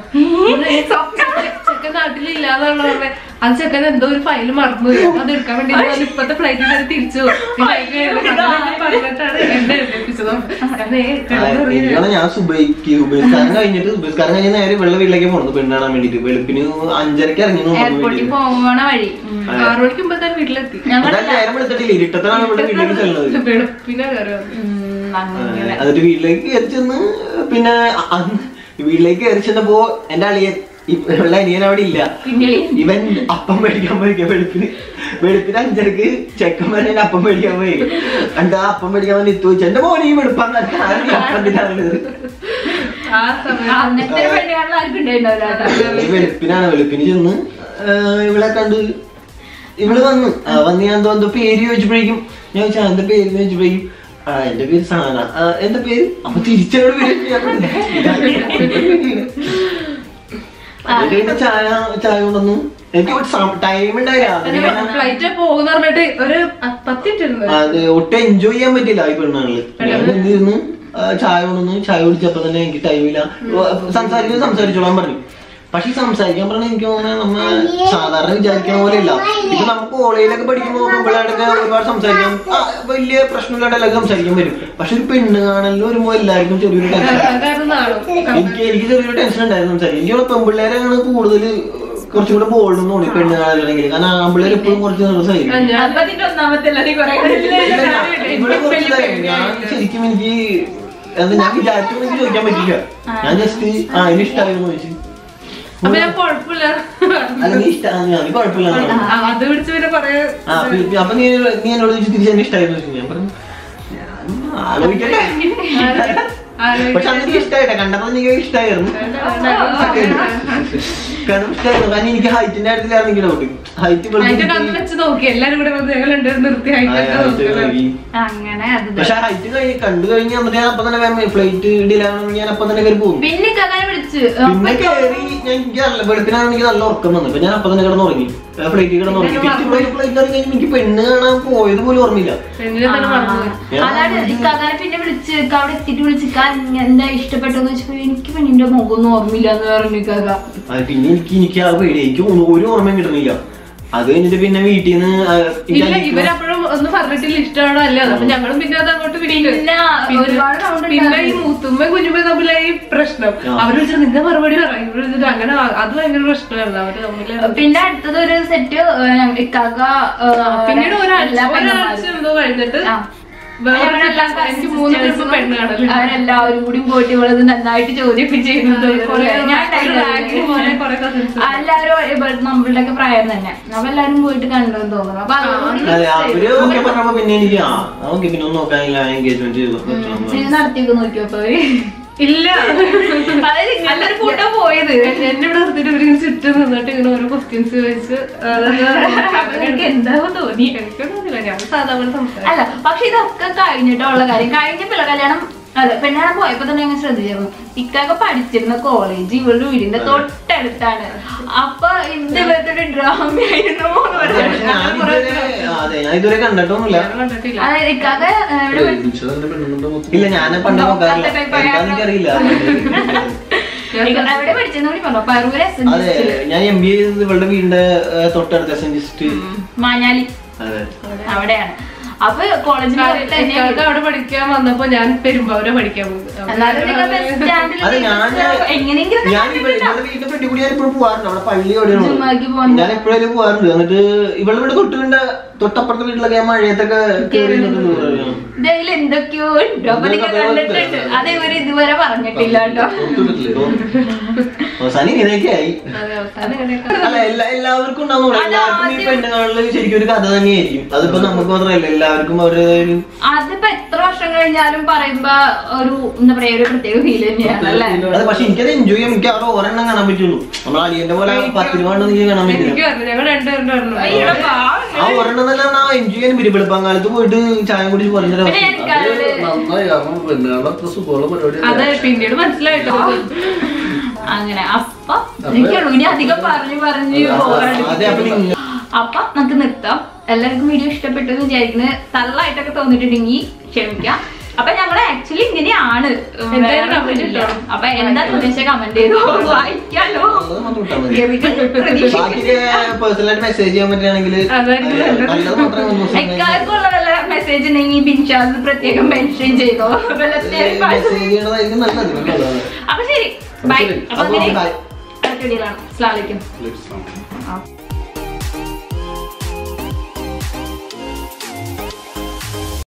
ചെക്കൻ നാട്ടിലില്ലാന്നുള്ള പറഞ്ഞെ അത് ചെക്കൻ എന്തോ ഒരു ഫയൽ മറന്നു പോയി. അത് എടുക്കാൻ വേണ്ടി ഞാൻ ഇപ്പത്തെ ഫ്ലൈറ്റിൽ അത് തിരിച്ചു പോകും. നീ വേഗം എഴുന്നേക്ക്. അങ്ങനെ പറഞ്ഞിട്ടാണ് എന്നെ എഴുന്നേൽപ്പിച്ചത് ഞാൻ ദേ കിടന്നുറങ്ങി. എനിക്കാണ് ഞാൻ സുബൈക്ക് സുബൈസ്കാരൻ കഴിഞ്ഞിട്ട് സുബൈസ്കാരൻ കഴിഞ്ഞ് നേരെ വെള്ള വീട്ടിലേക്ക് പോണത് പെണ്ണ് കാണാൻ വേണ്ടിട്ട് വെളുപ്പിന് അഞ്ചരക്ക് ഇറങ്ങി എന്ന് തോന്നുന്നു എയർപോർട്ടിൽ വീട്ടിൽ പോകണ വഴി ഉം. ആറു മണിക്ക് മുമ്പ് തന്നെ വീട്ടിലെത്തി ഞങ്ങൾ അതായത് നേരം എടുത്തിട്ടില്ല ഇരുട്ടത്തിലാണ് ഇവിടെ വീട്ടിലേക്ക് ചെല്ലുന്നത് വെളുപ്പിനെ കയറി വന്നു ഉം, അങ്ങനെ എന്നിട്ട് വീട്ടിലേക്ക് കയറി ചെന്ന് പിന്നെ അ- അന്ന് വീട്ടിലേക്ക് കയറി ചെന്നപ്പോ എന്റെ അളിയൻ ഈ ഉള്ള അനിയൻ അവിടെ ഇല്ല പിന്നെ ഇവൻ അപ്പം മേടിക്കാൻ പോയി വെളുപ്പിന് വെളുപ്പിന് അഞ്ചരക്ക് ചെക്കൻ വരെ അപ്പം മേടിക്കാൻ പോയി എന്നിട്ട് ആ അപ്പം മേടിക്കാൻ വേണ്ടി എത്തു വെച്ചു എന്റെ മോനെ ഈ വെളുപ്പം അപ്പത്തിനാണുള്ളത് ആ സമയം അങ്ങനത്തെ ഒരു പെണ്ണുകാരിൽ ആർക്കും ഉണ്ടായിട്ടുണ്ടാവില്ല കേട്ടോ ഈ വെളുപ്പിനാണ് വെളുപ്പിന് ചെന്ന് ആ, ഇവളെ കണ്ട് ഇവള് വന്ന് ആ, വന്ന് ഞാൻ എന്തോ എന്തോ പേര് ചോദിച്ചപ്പോഴേക്കും ഞാൻ ചോദിച്ചാ എന്റെ പേര് ചോദിച്ചപ്പോഴേക്കും ആ എന്റെ പേര് സാന ആ, എന്റെ പേര് അപ്പൊ തിരിച്ചോട് പേര് ഞാൻ പറഞ്ഞു, ഇതാണ്. അത് കഴിഞ്ഞ് ചായ ചായ കൊണ്ടൊന്നു എനിക്ക് ടൈം ഉണ്ടായില്ല അതിന് ഞാൻ- ഫ്ലൈറ്റ് പോകുന്ന പറഞ്ഞിട്ട് ഒരു പത്തിട്ടിരുന്നു അത് ഒട്ടും എൻജോയ് ചെയ്യാൻ പറ്റില്ല ഈ പെണ്ണുകളില് ഞാൻ എന്തിരുന്ന് ചായ കൊണ്ടൊന്ന് ചായ കുടിച്ചപ്പോ തന്നെ എനിക്ക് ടൈമില്ല സംസാരിക്കുന്നത് സംസാരിച്ചോളാൻ പറഞ്ഞു പക്ഷെ ഈ സംസാരിക്കാൻ പറഞ്ഞ എനിക്ക് തോന്നുന്നത് നമ്മ സാധാരണ വിചാരിക്കുന്ന പോലെ ഇല്ല ഇപ്പൊ നമുക്ക് കോളേജിലൊക്കെ പഠിക്കുമ്പോൾ പെമ്പിള്ളേരൊക്കെ ഒരുപാട് സംസാരിക്കാം ആ, വലിയ പ്രശ്നമില്ലാണ്ട് എല്ലാവർക്കും സംസാരിക്കാൻ വരും പക്ഷെ ഒരു പെണ്ണ് കാണലിൽ വരുമ്പോ എല്ലാവർക്കും ചെറിയൊരു ടെൻഷൻ കാരണം നാളും എനിക്ക് എനിക്ക് ചെറിയൊരു ടെൻഷൻ ഉണ്ടായിരുന്നു സംസാരിക്കും എനിക്ക് പെമ്പിള്ളേരാണ് കൂടുതൽ കുറച്ചും കൂടെ ബോൾഡ് എന്ന് തോന്നി പെണ്ണ് കാണാനാണെങ്കിൽ കാരണം ആമ്പിള്ളേർ എപ്പോഴും കുറച്ച് ദിവസമായിരിക്കും ഞാൻ അപ്പൊ അതിന്റെ ഒന്നാമത്തെ അല്ല നീ കുറെ ഇവിടെ കുറച്ച് ഇതായി. ഞാൻ ശരിക്കും എനിക്ക് എന്താ ഞാൻ വിചാരിച്ചു എനിക്ക് ചോദിക്കാൻ പറ്റില്ല ഞാൻ ജസ്റ്റ് ആ എനിക്ക് ഇഷ്ടമായിരുന്നു ചോദിച്ചു അപ്പൊ ഞാൻ കുഴപ്പമില്ല അല്ല നീ ഇഷ്ടമാണ് ഞാൻ കുഴപ്പമില്ല എന്ന് പറഞ്ഞു. ആ, അത് പിടിച്ച് പിന്നെ കൊറേ ആ പി- പി- അപ്പൊ നീ നീ എന്നോട് ചോദിച്ചു തിരിച്ച് എന്നെ ഇഷ്ടമായിരുന്നു ചോദിച്ചു ഞാൻ പറഞ്ഞു ഞാൻ ആലോചിക്കട്ടെ പക്ഷെ അന്ന് എനിക്ക് ഇഷ്ടമായിട്ടെ കണ്ടപ്പോ എനിക്ക് ഇഷ്ടമായിരുന്നു കാരണം ഇഷ്ടമായിരുന്നു കാരണം എനിക്ക് ഹൈറ്റിന്റെ കാര്യത്തിലായിരുന്നു എനിക്ക് ഡൗട്ട് ഹൈറ്റ് അതിന്റെ കണ്ണ് വെച്ച് നോക്കി എല്ലാരും കൂടെ വന്ന് ഞങ്ങൾ രണ്ടുപേരും നിർത്തി ആയിട്ടൊക്കെ നോക്കുന്നത് അങ്ങനെ അത് പക്ഷെ ഹൈറ്റ് കഴിഞ്ഞ് കണ്ടു കഴിഞ്ഞ് എന്നിട്ട് ഞാൻ അപ്പൊ തന്നെ ഫ്ലൈറ്റ് ഡിലേ ആവണമെങ്കിൽ ഞാൻ അപ്പൊ തന്നെ കയറി പോകും പിന്നെ കങ്ങനെ വിളിച്ച് പിന്നെ കയറി ഞാൻ എനിക്ക് നല്ല വെളുപ്പിനാണ് എനിക്ക് നല്ല ഉറക്കം വന്നു അപ്പൊ ഞാൻ അപ്പൊ തന്നെ കിടന്ന് ഉറങ്ങി ഫ്ലൈറ്റിൽ കിടന്ന് ഉറങ്ങി ഫ്ലൈറ്റ് ഇറങ്ങി കഴിഞ്ഞ് എനിക്ക് പെണ്ണ് കാണാൻ പോയത് പോലും ഓർമ്മയില്ല പെണ്ണിനെ തന്നെ മറന്നുപോയി അതാണ് ഇക്കാക്കാനെ പിന്നെ വിളിച്ച് ഇക്ക അവിടെ എത്തിയിട്ട് വിളിച്ച് ഇക്ക എന്താ ഇഷ്ടപ്പെട്ടെന്ന് വെച്ചപ്പോ എനിക്ക് പെണ്ണിന്റെ മുഖമൊന്നും ഓർമ്മയില്ല എന്ന് പറഞ്ഞു ഇക്കാക്ക അത് പിന്നെ എനിക്ക് എനിക്ക് ആ പേടി എനിക്ക് ഒന്നും ഒരു ഓർമ്മയും കിട്ടുന്നില്ല അത് കഴിഞ്ഞിട്ട് പിന്നെ വീട്ടിൽ നിന്ന് ഇല്ല ഇവരപ്പോഴും ഒന്നും പറഞ്ഞിട്ടില്ല ഇഷ്ടമാണോ അല്ല അപ്പൊ ഞങ്ങളും പിന്നെ അത് അങ്ങോട്ട് വിട്ടു. പിന്നെ പിന്നെ- ഒരുപാട് round പിന്നെ ഈ ഉണ്ടായിരുന്നു. മൂത്തുമ്മ കുഞ്ഞുമ്മ തമ്മിലായി പ്രശ്നം ആ. അവര് വെച്ചിട്ട് നിന്റെ മറുപടി പറ ഇവര് വെച്ചിട്ട് അങ്ങനെ ആ- അത് ഭയങ്കര പ്രശ്നമായിരുന്നു അവര് തമ്മില് പിന്നെ അടുത്തത് ഒരു സെറ്റ് ഇക്കാക്ക ഏ, പിന്നീട് ഒരാഴ്ച എല്ലാ ഒരാഴ്ച പെണ്ണന്മാരും. എന്തോ കഴിഞ്ഞിട്ട് ആ. വേറെ ഞങ്ങളെല്ലാം എനിക്ക് മൂന്ന് ട്രിപ്പ് പെണ്ണ് കാണല് അവരെല്ലാവരും കൂടി പോയിട്ട് ഇവളത് നന്നായിട്ട് ചോദ്യമൊക്കെ ചെയ്യുന്നത് കുറേ ഞാൻ റാങ്ക് പോലെ കുറേ cousins. എല്ലാവരും നമ്മളുടെ ഒക്കെ പ്രായം തന്നെ അപ്പൊ എല്ലാരും പോയിട്ട് കണ്ടെന്ന് തോന്നുന്നു അപ്പൊ അതുകൊണ്ട് അതെ അവര് ഓക്കെ പറഞ്ഞപ്പോ പിന്നെ എനിക്ക് ആ ഓക്കെ പിന്നെ ഒന്നും നോക്കാനില്ല എൻഗേജ്മെന്റ് ചെയ്തു സിനിമ നടത്തിയൊക്കെ നോക്കിയോ അപ്പൊ അവര് ഇല്ല അതായത് ഇങ്ങനത്തെ ഒരു കൂട്ടം പോയത് എന്നെ ഇവിടെ നിർത്തിയിട്ട് ഇവരിങ്ങനെ ചുറ്റും നിന്നിട്ട് ഇങ്ങനെ ഓരോ ക്വസ്റ്റ്യൻസ് ചോദിച്ച് അപ്പൊ നിനക്ക് എന്താ തോന്നി എനിക്കൊന്നുമില്ല ഞാൻ സാധാരണ സംസാരിക്കും അല്ല പക്ഷെ ഇതൊക്കെ കഴിഞ്ഞിട്ടുള്ള കാര്യം കഴിഞ്ഞപ്പോ കല്യാണം അതെ പെണ്ണാണ് പോയപ്പോ തന്നെ ഞാൻ ശ്രദ്ധിച്ചിരുന്നു ഇക്കൊക്കെ പഠിച്ചിരുന്ന കോളേജ് ഇവളുടെ വീടിന്റെ തൊട്ടടുത്താണ് അപ്പൊ ഇത് ഇവരുടെ ഒരു ഡ്രാമയായിരുന്നു ഞാൻ ഇതുവരെ അതെ ഞാൻ ഇതുവരെ കണ്ടിട്ടൊന്നുമില്ല ഞാൻ കണ്ടിട്ടില്ല അതായത് ഇക്കാക്ക് ഇവിടെ ബിൻഷിയുടെ തന്നെ പെണ്ണുങ്ങളുടെ മൊത്തം ഇല്ല ഞാൻ പണ്ട് നോക്കാറില്ല എന്താന്ന് എനിക്കറിയില്ല ഇക്ക- എവിടെ പഠിച്ചെന്ന് കൂടി പറഞ്ഞു പറൂര് എസ് എൻ അതെ ഞാൻ എം ബി എ ചെയ്തത് ഇവളുടെ വീടിന്റെ ഏഹ്, തൊട്ടടുത്ത് എസ് എൻ ജിസ്റ്റ് മാഞ്ഞാലി അതെ അവിടെയാണ് അപ്പൊ കോളേജിൽ ഇക്കാക്ക് അവിടെ പഠിക്കാൻ വന്നപ്പോ ഞാൻ പെരുമ്പാവൂരെ പഠിക്കാൻ പോകും എന്നാലും നിങ്ങൾ ബസ് സ്റ്റാൻഡിൽ അത് ഞാൻ എങ്ങനെയെങ്കിലും ഞാൻ ഇവിടെ ഇവളുടെ വീടിന്റെ ഫ്രണ്ടിൽ കൂടി ഞാൻ എപ്പോഴും പോവാറുണ്ട് അവിടെ പള്ളി എവിടെയാണ് ജുമാക്ക് പോകുന്നു. ഞാൻ എപ്പോഴും പോവാറുണ്ട് എന്നിട്ട് ഇവളുടെ വീട് തൊട്ടുകൊണ്ട് തൊട്ടപ്പുറത്തെ വീട്ടിലൊക്കെ ഞാൻ മഴയത്തൊക്കെ കയറി നിന്നിട്ട് പോവാറുണ്ട്. ഇതിൽ എന്തൊക്കെയോ ഉണ്ട് അപ്പൊ നിങ്ങൾ എന്തൊക്കെ കണ്ടിട്ടുണ്ട് അത് ഇവര് ഇതുവരെ പറഞ്ഞിട്ടില്ല കേട്ടോ അവസാനം ഇങ്ങനെയൊക്കെ ആയി അതെ അവസാനം ഇങ്ങനെയൊക്കെ അല്ല എല്ലാ എല്ലാവർക്കും ഉണ്ടാവും എല്ലാവർക്കും ഈ പെണ്ണുകളിൽ ശരിക്കും ഒരു കഥ തന്നെയായിരിക്കും അതിപ്പോ നമുക്ക് മാത്രമല്ല എല്ലാവർക്കും അവരുടെ ഒരു അതിപ്പോ എത്ര വർഷം കഴിഞ്ഞാലും പറയുമ്പോ ഒരു എന്താ പറയാ ഒരു പ്രത്യേക ഫീൽ തന്നെയാണ് അല്ലേ അത് പക്ഷെ എനിക്കത് എൻജോയ് ചെയ്യാം എനിക്ക് അവിടെ ഒരെണ്ണം കാണാൻ പറ്റുള്ളൂ നമ്മൾ അടിയന്റെ പോലെ പത്ത് രൂപ കൊണ്ട് എനിക്ക് കാണാൻ പറ്റില്ല എനിക്ക് പറഞ്ഞു ഞങ്ങൾ രണ്ടുപേരും പറഞ്ഞു അയ്യടാ പാവം. ആ ഒരെണ്ണം തന്നെ ആ എൻജോയ് ചെയ്യാൻ പറ്റും വെളുപ്പാങ്കാലത്ത് പോയിട്ട് ചായ കുടിച്ച് പറഞ്ഞ പിന്നെ ഞാൻ ഇക്കാനോട് നന്നായി കാരണം പെണ്ണുങ്ങളുടെ അത്ര സുഖമുള്ള പരിപാടി അതെ പിന്നീട് മനസ്സിലായിട്ടോ അങ്ങനെ അപ്പൊ എനിക്കുള്ളൂ ഇനി അധികം പറഞ്ഞു പറഞ്ഞു അതെ അപ്പൊ പോകാൻ നിങ്ങൾ അപ്പൊ നമുക്ക് നിർത്താം എല്ലാവർക്കും വീഡിയോ ഇഷ്ടപ്പെട്ടു എന്ന് വിചാരിക്കുന്നത് തള്ളായിട്ടൊക്കെ തോന്നിയിട്ടുണ്ടെങ്കിൽ ക്ഷമിക്കാം അപ്പൊ ഞങ്ങള് ആക്ച്വലി ഇങ്ങനെയാണ് എന്തായാലും വേറെ comment ഒന്നുമില്ല. ഇട്ടോ. അപ്പൊ എന്താ തോന്നിയ കമന്റ് ചെയ്തോ വായിക്കാലോ അത് മാത്രം ഇട്ടാ മതി. പ്രതീക്ഷിക്കുന്നില്ല. ബാക്കിയൊക്കെ പേഴ്സണലായിട്ട് മെസ്സേജ് ചെയ്യാൻ പറ്റുകയാണെങ്കിൽ അതായിരിക്കും നല്ലത്. നല്ലത് മാത്രമേ ഒന്ന് ദിവസം എക്കാർക്കുള്ള വല്ല മെസ്സേജ് ഉണ്ടെങ്കിൽ ബിൻഷാസ് പ്രത്യേകം മെൻഷൻ ചെയ്തോ മെസ്സേജ് ചെയ്യണതായിരിക്കും നല്ലത് നല്ലതാണ്. അപ്പൊ ശരി ബൈ അപ്പൊ അപ്പൊ അങ്ങനെ bye. അടുത്ത വീഡിയോയിലാണ് അസ്സലാമു അലൈക്കും Let's start. ആ